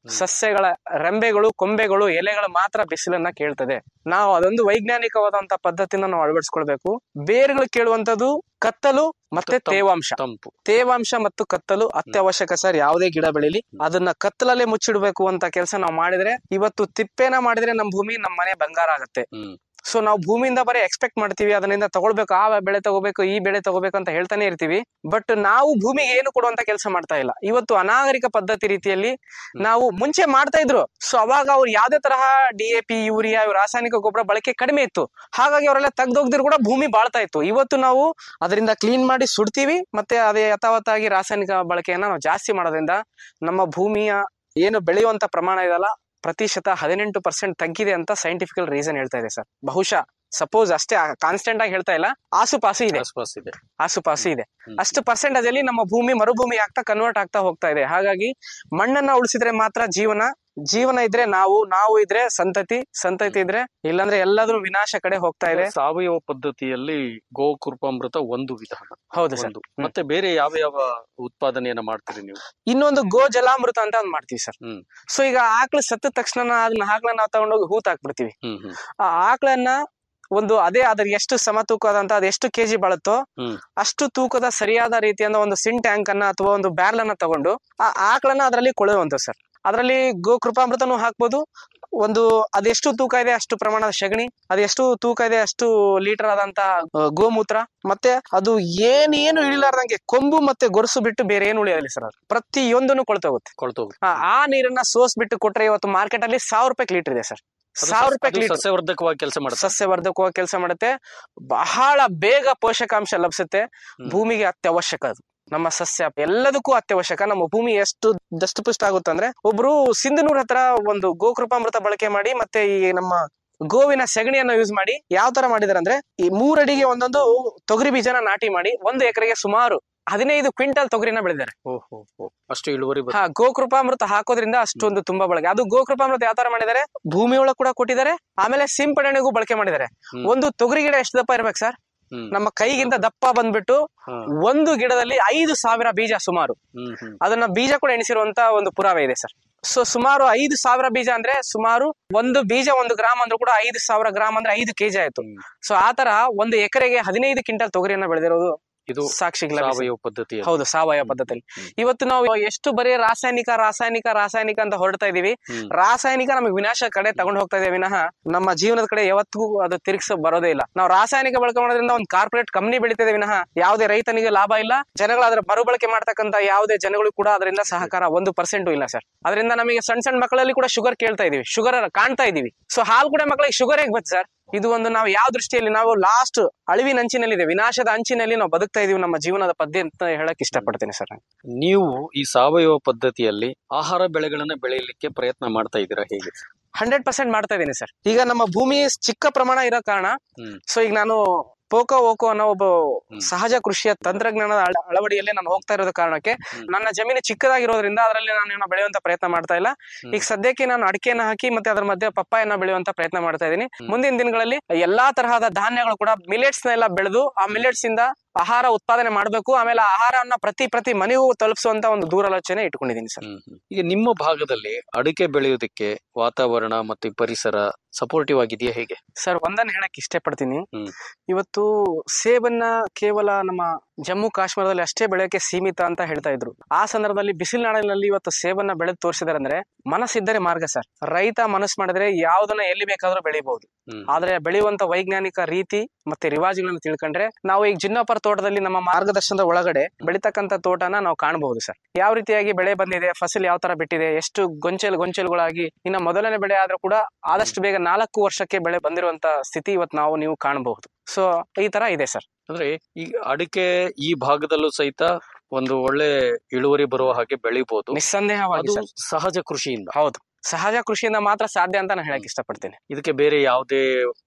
ಸಸ್ಯಗಳ ರೆಂಬೆಗಳು ಕೊಂಬೆಗಳು ಎಲೆಗಳು ಮಾತ್ರ ಬಿಸಿಲನ್ನ ಕೇಳ್ತದೆ ನಾವು ಅದೊಂದು ವೈಜ್ಞಾನಿಕವಾದಂತ ಪದ್ಧತಿನ ನಾವು ಅಳವಡಿಸ್ಕೊಳ್ಬೇಕು ಬೇರುಗಳು ಕೇಳುವಂತದ್ದು ಕತ್ತಲು ಮತ್ತೆ ತಂಪು. ತೇವಾಂಶ ತಂಪು ತೇವಾಂಶ ಮತ್ತು ಕತ್ತಲು ಅತ್ಯವಶ್ಯಕ ಸರ್ ಯಾವುದೇ ಗಿಡ ಬೆಳಿಲಿ ಅದನ್ನ ಕತ್ತಲಲ್ಲೇ ಮುಚ್ಚಿಡ್ಬೇಕು ಅಂತ ಕೆಲಸ ನಾವು ಮಾಡಿದ್ರೆ ಇವತ್ತು ತಿಪ್ಪೆನ ಮಾಡಿದ್ರೆ ನಮ್ಮ ಭೂಮಿ ನಮ್ಮ ಮನೆ ಬಂಗಾರ ಆಗತ್ತೆ ಹ್ಮ್ ಸೊ ನಾವು ಭೂಮಿಯಿಂದ ಬರೀ ಎಕ್ಸ್ಪೆಕ್ಟ್ ಮಾಡ್ತೀವಿ ಅದರಿಂದ ತಗೊಳ್ಬೇಕು ಆ ಬೆಳೆ ತಗೋಬೇಕು ಈ ಬೆಳೆ ತಗೋಬೇಕು ಅಂತ ಹೇಳ್ತಾನೆ ಇರ್ತೀವಿ ಬಟ್ ನಾವು ಭೂಮಿಗೆ ಏನು ಕೊಡುವಂತ ಕೆಲಸ ಮಾಡ್ತಾ ಇಲ್ಲ ಇವತ್ತು ಅನಾಗರಿಕ ಪದ್ಧತಿ ರೀತಿಯಲ್ಲಿ ನಾವು ಮುಂಚೆ ಮಾಡ್ತಾ ಇದ್ರು ಸೊ ಅವಾಗ ಅವ್ರು ಯಾವ್ದೇ ತರಹ ಡಿ ಎ ಪಿ ಯೂರಿಯಾ ಇವ್ ರಾಸಾಯನಿಕ ಗೊಬ್ಬರ ಬಳಕೆ ಕಡಿಮೆ ಇತ್ತು ಹಾಗಾಗಿ ಅವರೆಲ್ಲ ತೆಗ್ದೋಗ್ದಿರು ಕೂಡ ಭೂಮಿ ಬಾಳ್ತಾ ಇತ್ತು ಇವತ್ತು ನಾವು ಅದರಿಂದ ಕ್ಲೀನ್ ಮಾಡಿ ಸುಡ್ತೀವಿ ಮತ್ತೆ ಅದೇ ಯಥಾವತ್ತಾಗಿ ರಾಸಾಯನಿಕ ಬಳಕೆಯನ್ನ ನಾವು ಜಾಸ್ತಿ ಮಾಡೋದ್ರಿಂದ ನಮ್ಮ ಭೂಮಿಯ ಏನು ಬೆಳೆಯುವಂತ ಪ್ರಮಾಣ ಇದೆಯಲ್ಲ ಪ್ರತಿಶತ ಹದಿನೆಂಟು ಪರ್ಸೆಂಟ್ ತಗ್ಗಿದೆ ಅಂತ ಸೈಂಟಿಫಿಕಲ್ ರೀಸನ್ ಹೇಳ್ತಾ ಇದೆ ಸರ್ ಬಹುಶಃ ಸಪೋಸ್ ಅಷ್ಟೇ ಕಾನ್ಸ್ಟೆಂಟ್ ಆಗಿ ಹೇಳ್ತಾ ಇಲ್ಲ ಆಸುಪಾಸು ಇದೆ ಆಸ್ಪಾಸ್ ಇದೆ ಆಸುಪಾಸು ಇದೆ ಹ್ಮ್. ಅಷ್ಟು ಪರ್ಸೆಂಟೇಜ್ ಅಲ್ಲಿ ನಮ್ಮ ಭೂಮಿ ಮರುಭೂಮಿ ಆಗ್ತಾ ಕನ್ವರ್ಟ್ ಆಗ್ತಾ ಹೋಗ್ತಾ ಇದೆ ಹಾಗಾಗಿ ಮಣ್ಣನ್ನ ಉಳಿಸಿದ್ರೆ ಮಾತ್ರ ಜೀವನ ಜೀವನ ಇದ್ರೆ ನಾವು ನಾವು ಇದ್ರೆ ಸಂತತಿ ಸಂತತಿ ಇದ್ರೆ ಇಲ್ಲಾಂದ್ರೆ ಎಲ್ಲಾದ್ರೂ ವಿನಾಶ ಕಡೆ ಹೋಗ್ತಾ ಇದೆ ಸಾವಯವ ಪದ್ಧತಿಯಲ್ಲಿ ಗೋಕೃಪಾಮೃತ ಒಂದು ವಿಧಾನ ಹೌದು ಸರ್ ಒಂದು ಮತ್ತೆ ಬೇರೆ ಯಾವ ಯಾವ ಉತ್ಪಾದನೆಯನ್ನ ಮಾಡ್ತೀರಿ ನೀವು ಇನ್ನೊಂದು ಗೋ ಜಲಾಮೃತ ಅಂತ ಒಂದ್ ಮಾಡ್ತೀವಿ ಸರ್ ಹ್ಮ್. ಸೊ ಈಗ ಆಕಳು ಸತ್ತ ತಕ್ಷಣ ಅದನ್ನ ಆಕಳನ್ನ ನಾವು ತಗೊಂಡೋಗಿ ಹೂತ್ ಹಾಕ್ಬಿಡ್ತೀವಿ ಹ್ಮ್ ಹ್ಮ್ ಆ ಆಕಳನ್ನ ಒಂದು ಅದೇ ಅದ್ರ ಎಷ್ಟು ಸಮ ತೂಕದಂತ ಅದ್ ಎಷ್ಟು ಕೆಜಿ ಬಾಳುತ್ತೋ ಹ್ಮ್. ಅಷ್ಟು ತೂಕದ ಸರಿಯಾದ ರೀತಿಯಿಂದ ಒಂದು ಸಿನ್ ಟ್ಯಾಂಕ್ ಅನ್ನ ಅಥವಾ ಒಂದು ಬ್ಯಾರ್ಲ್ ಅನ್ನ ತಗೊಂಡು ಆ ಆಕಳನ್ನ ಅದರಲ್ಲಿ ಕೊಳೆಯುವಂತ ಸರ್ ಅದರಲ್ಲಿ ಗೋ ಕೃಪಾಮೃತನೂ ಹಾಕ್ಬೋದು ಒಂದು ಅದೆಷ್ಟು ತೂಕ ಇದೆ ಅಷ್ಟು ಪ್ರಮಾಣದ ಸಗಣಿ ಅದೆಷ್ಟು ತೂಕ ಇದೆ ಅಷ್ಟು ಲೀಟರ್ ಆದಂತ ಆ, ಗೋಮೂತ್ರ ಮತ್ತೆ ಅದು ಏನ್ ಏನು ಇಳಿಲಾರ್ದಂಗೆ ಕೊಂಬು ಮತ್ತೆ ಗೊರಸು ಬಿಟ್ಟು ಬೇರೆ ಏನು ಉಳಿಯೋದಿಲ್ಲ ಸರ್ ಅದು ಪ್ರತಿಯೊಂದನ್ನು ಕೊಳ್ತೋಗುತ್ತೆ ಕೊಳ್ತೋಗುತ್ತೆ ಆ, ಆ ನೀರನ್ನ ಸೋಸ್ ಬಿಟ್ಟು ಕೊಟ್ರೆ ಇವತ್ತು ಮಾರ್ಕೆಟ್ ಅಲ್ಲಿ ಸಾವಿರ ರೂಪಾಯಿ ಲೀಟರ್ ಇದೆ ಸರ್ ಅದು ಸಾವಿರ ಸಸ್- ರೂಪಾಯಿ ಅದು ಲೀಟರ್ ಸಸ್ಯವರ್ಧಕವಾಗಿ ಕೆಲಸ ಮಾಡುತ್ತೆ ಸಸ್ಯವರ್ಧಕವಾಗಿ ಕೆಲಸ ಮಾಡುತ್ತೆ ಬಹಳ ಬೇಗ ಪೋಷಕಾಂಶ ಲಭಿಸುತ್ತೆ ಹ್ಮ್. ಭೂಮಿಗೆ ಅತ್ಯವಶ್ಯಕ ಅದು ನಮ್ಮ ಸಸ್ಯ ಎಲ್ಲದಕ್ಕೂ ಅತ್ಯವಶ್ಯಕ ನಮ್ಮ ಭೂಮಿ ಎಷ್ಟು ದಷ್ಟಪುಷ್ಟ ಆಗುತ್ತೆ ಅಂದ್ರೆ ಒಬ್ರು ಸಿಂಧನೂರ್ ಹತ್ರ ಒಂದು ಗೋಕೃಪಾಮೃತ ಬಳಕೆ ಮಾಡಿ ಮತ್ತೆ ಈ ನಮ್ಮ ಗೋವಿನ ಸೆಗಣಿಯನ್ನ ಯೂಸ್ ಮಾಡಿ ಯಾವ ತರ ಮಾಡಿದಾರೆ ಅಂದ್ರೆ ಈ ಮೂರಡಿಗೆ ಒಂದೊಂದು ತೊಗರಿ ಬೀಜನ ನಾಟಿ ಮಾಡಿ ಒಂದು ಎಕರೆಗೆ ಸುಮಾರು ಹದಿನೈದು ಕ್ವಿಂಟಲ್ ತೊಗರಿನ ಬೆಳೆದಿದ್ದಾರೆ ಓಹೋ ಹೋ. ಅಷ್ಟು ಇಳುವರಿ ಬರುತ್ತೆ ಹಾ ಗೋಕೃಪಾಮೃತ ಹಾಕೋದ್ರಿಂದ ಅಷ್ಟೊಂದು ತುಂಬಾ ಬಳಕೆ ಅದು ಗೋಕೃಪಾಮೃತ ಯಾವ ತರ ಮಾಡಿದ್ದಾರೆ ಭೂಮಿ ಒಳಗ್ ಕೂಡ ಕೊಟ್ಟಿದ್ದಾರೆ ಆಮೇಲೆ ಸಿಂಪಡಣೆಗೂ ಬಳಕೆ ಮಾಡಿದ್ದಾರೆ ಹ್ಮ್. ಒಂದು ತೊಗರಿ ಗಿಡ ಎಷ್ಟು ದಪ್ಪ ಇರ್ಬೇಕು ಸರ್ ಹ್ಮ್ ನಮ್ಮ ಕೈಗಿಂತ ದಪ್ಪ ಬಂದ್ಬಿಟ್ಟು ಹಾ. ಒಂದು ಗಿಡದಲ್ಲಿ ಐದು ಸಾವಿರ ಬೀಜ ಸುಮಾರು ಹ್ಮ್ ಹ್ಮ್ ಅದನ್ನ ಬೀಜ ಕೂಡ ಎಣಿಸಿರುವಂತ ಒಂದು ಪುರಾವೆ ಇದೆ ಸರ್ ಸೊ ಸುಮಾರು ಐದು ಸಾವಿರ ಬೀಜ ಅಂದ್ರೆ ಸುಮಾರು ಒಂದು ಬೀಜ ಒಂದು ಗ್ರಾಮ್ ಅಂದ್ರೂ ಕೂಡ ಐದು ಸಾವಿರ ಗ್ರಾಮ್ ಅಂದ್ರೆ ಐದು ಕೆಜಿ ಆಯ್ತು ಹ್ಮ್. ಸೊ ಆತರ ಒಂದು ಎಕರೆಗೆ ಹದಿನೈದು ಕ್ವಿಂಟಲ್ ತೊಗರಿಯನ್ನ ಬೆಳೆದಿರೋದು ಇದು ಸಾಕ್ಷಿಗೆ ಸಾವಯವ ಪದ್ಧತಿ ಹೌದು ಸಾವಯವ ಪದ್ಧತಿಯಲ್ಲಿ ಹ್ಮ್. ಇವತ್ತು ನಾವು ಎಷ್ಟು ಬರೀ ರಾಸಾಯನಿಕ ರಾಸಾಯನಿಕ ರಾಸಾಯನಿಕ ಅಂತ ಹೊರಡ್ತಾ ಇದೀವಿ ಹ್ಮ್. ರಾಸಾಯನಿಕ ನಮಗೆ ವಿನಾಶ ಕಡೆ ತಗೊಂಡು ಹೋಗ್ತಾ ಇದೆ ವಿನಃ ನಮ್ಮ ಜೀವನದ ಕಡೆ ಯಾವತ್ತಿಗೂ ಅದು ತಿರುಗಿಸ ಬರೋದೇ ಇಲ್ಲ ನಾವು ರಾಸಾಯನಿಕ ಬಳಕೆ ಮಾಡೋದ್ರಿಂದ ಒಂದು ಕಾರ್ಪೊರೇಟ್ ಕಂಪನಿ ಬೆಳೀತಿದೆ ವಿನಃ ಯಾವುದೇ ರೈತನಿಗೆ ಲಾಭ ಇಲ್ಲ ಜನಗಳು ಅದರ ಮರುಬಳಕೆ ಮಾಡ್ತಕ್ಕಂತ ಯಾವುದೇ ಜನಗಳು ಕೂಡ ಅದರಿಂದ ಸಹಕಾರ ಒಂದು ಪರ್ಸೆಂಟ್ ಇಲ್ಲ ಸರ್ ಅದರಿಂದ ನಮಗೆ ಸಣ್ಣ ಸಣ್ಣ ಮಕ್ಕಳಲ್ಲಿ ಕೂಡ ಶುಗರ್ ಕೇಳ್ತಾ ಇದೀವಿ ಶುಗರ್ ಕಾಣ್ತಾ ಇದೀವಿ ಸೊ ಹಾಲು ಕೂಡ ಮಕ್ಕಳಿಗೆ ಶುಗರ್ ಹೇಗೆ ಬರುತ್ತೆ ಸರ್ ಇದು ಒಂದು ನಾವು ಯಾವ ದೃಷ್ಟಿಯಲ್ಲಿ ನಾವು ಲಾಸ್ಟ್ ಅಳಿವಿನ ಅಂಚಿನಲ್ಲಿದೆ ವಿನಾಶದ ಅಂಚಿನಲ್ಲಿ ನಾವು ಬದುಕ್ತಾ ಇದೀವಿ ನಮ್ಮ ಜೀವನದ ಪದ್ಯ ಅಂತ ಹೇಳಕ್ ಇಷ್ಟಪಡ್ತೇನೆ ಸರ್ ನೀವು ಈ ಸಾವಯವ ಪದ್ಧತಿಯಲ್ಲಿ ಆಹಾರ ಬೆಳೆಗಳನ್ನ ಬೆಳೆಯಲಿಕ್ಕೆ ಪ್ರಯತ್ನ ಮಾಡ್ತಾ ಇದ್ದೀರಾ ಹೇಗೆ ಹಂಡ್ರೆಡ್ ಪರ್ಸೆಂಟ್ ಮಾಡ್ತಾ ಇದ್ದೀನಿ ಸರ್ ಈಗ ನಮ್ಮ ಭೂಮಿ ಚಿಕ್ಕ ಪ್ರಮಾಣ ಇರೋ ಕಾರಣ ಹ್ಮ್. ಸೊ ಈಗ ನಾನು ಪೋಕೋ ಓಕೋ ಅನ್ನೋ ಒಬ್ಬ ಹ್ಮ್. ಸಹಜ ಕೃಷಿಯ ತಂತ್ರಜ್ಞಾನದ ಅಳ- ಅಳವಡಿಯಲ್ಲಿ ನಾನು ಹೋಗ್ತಾ ಇರೋದ ಕಾರಣಕ್ಕೆ ಹ್ಮ್. ನನ್ನ ಜಮೀನು ಚಿಕ್ಕದಾಗಿರೋದ್ರಿಂದ ಅದರಲ್ಲಿ ನಾನು ಏನೋ ಬೆಳೆಯುವಂತ ಪ್ರಯತ್ನ ಮಾಡ್ತಾ ಇಲ್ಲ ಹ್ಮ್. ಈಗ ಸದ್ಯಕ್ಕೆ ನಾನು ಅಡಿಕೆನ ಹಾಕಿ ಮತ್ತೆ ಅದ್ರ ಮಧ್ಯೆ ಪಪ್ಪಾಯನ್ನ ಬೆಳೆಯುವಂತ ಪ್ರಯತ್ನ ಮಾಡ್ತಾ ಇದ್ದೀನಿ ಹ್ಮ್. ಮುಂದಿನ ದಿನಗಳಲ್ಲಿ ಎಲ್ಲಾ ತರಹದ ಧಾನ್ಯಗಳು ಕೂಡ ಮಿಲೆಟ್ಸ್ ನೆಲ್ಲ ಬೆಳೆದು ಆ ಮಿಲೆಟ್ಸ್ ಇಂದ ಆಹಾರ ಉತ್ಪಾದನೆ ಮಾಡಬೇಕು ಆಮೇಲೆ ಆ ಆಹಾರವನ್ನ ಪ್ರತಿ ಪ್ರತಿ ಮನೆಗೂ ತಲುಪಿಸುವಂತ ಒಂದು ದೂರಾಲೋಚನೆ ಇಟ್ಕೊಂಡಿದ್ದೀನಿ ಸರ್ ಹ್ಮ್ ಹ್ಮ್. ಈಗ ನಿಮ್ಮ ಭಾಗದಲ್ಲಿ ಅಡಿಕೆ ಬೆಳೆಯೋದಕ್ಕೆ ವಾತಾವರಣ ಮತ್ತು ಪರಿಸರ ಸಪೋರ್ಟಿವ್ ಆಗಿದೆಯಾ ಹೇಗೆ ಸರ್ ಒಂದನ್ನ ಹೇಳಕ್ ಇಷ್ಟಪಡ್ತೀನಿ ಹ್ಮ್. ಇವತ್ತು ಸೇಬನ್ನ ಕೇವಲ ನಮ್ಮ ಜಮ್ಮು ಕಾಶ್ಮೀರದಲ್ಲಿ ಅಷ್ಟೇ ಬೆಳೆಯೋಕೆ ಸೀಮಿತ ಅಂತ ಹೇಳ್ತಾ ಇದ್ರು ಆ ಸಂದರ್ಭದಲ್ಲಿ ಬಿಸಿಲು ನಾಡಿನಲ್ಲಿ ಇವತ್ತು ಸೇಬನ್ನ ಬೆಳೆದು ತೋರಿಸಿದಾರೆ ಅಂದ್ರೆ ಮನಸ್ಸಿದ್ದರೆ ಮಾರ್ಗ ಸರ್ ರೈತ ಮನಸ್ಸು ಮಾಡಿದ್ರೆ ಯಾವ್ದನ್ನ ಎಲ್ಲಿ ಬೇಕಾದ್ರೂ ಬೆಳಿಬಹುದು ಹ್ಮ್. ಆದ್ರೆ ಬೆಳೆಯುವಂತ ವೈಜ್ಞಾನಿಕ ರೀತಿ ಮತ್ತೆ ರಿವಾಜುಗಳನ್ನ ತಿಳ್ಕೊಂಡ್ರೆ ನಾವು ಈಗ ಜಿನ್ನಪರ ತೋಟದಲ್ಲಿ ನಮ್ಮ ಮಾರ್ಗದರ್ಶನದ ಒಳಗಡೆ ಬೆಳಿತಕ್ಕಂತ ತೋಟನ ನಾವು ಕಾಣಬಹುದು ಸರ್ ಯಾವ ರೀತಿಯಾಗಿ ಬೆಳೆ ಬಂದಿದೆ ಫಸಲ್ ಯಾವ ತರ ಬಿಟ್ಟಿದೆ ಎಷ್ಟು ಗೊಂಚಲು ಗೊಂಚಲುಗಳಾಗಿ ಇನ್ನ ಮೊದಲನೇ ಬೆಳೆ ಆದ್ರೂ ಕೂಡ ಆದಷ್ಟು ಬೇಗ ನಾಲ್ಕು ವರ್ಷಕ್ಕೆ ಬೆಳೆ ಬಂದಿರುವಂತ ಸ್ಥಿತಿ ಇವತ್ತು ನಾವು ನೀವು ಕಾಣಬಹುದು ಸೊ ಈ ತರ ಇದೆ ಸರ್ ಅಂದ್ರೆ ಈ ಅಡಿಕೆ ಈ ಭಾಗದಲ್ಲೂ ಸಹಿತ ಒಂದು ಒಳ್ಳೆ ಇಳುವರಿ ಬರುವ ಹಾಗೆ ಬೆಳಿಬಹುದು ನಿಸ್ಸಂದೇಹವಾಗಿ ಅದು ಸರ್ ಸಹಜ ಕೃಷಿಯಿಂದ ಹೌದು ಸಹಜ ಕೃಷಿಯಿಂದ ಮಾತ್ರ ಸಾಧ್ಯ ಅಂತ ನಾನು ಹೇಳಕ್ ಇಷ್ಟಪಡ್ತೇನೆ ಇದಕ್ಕೆ ಬೇರೆ ಯಾವುದೇ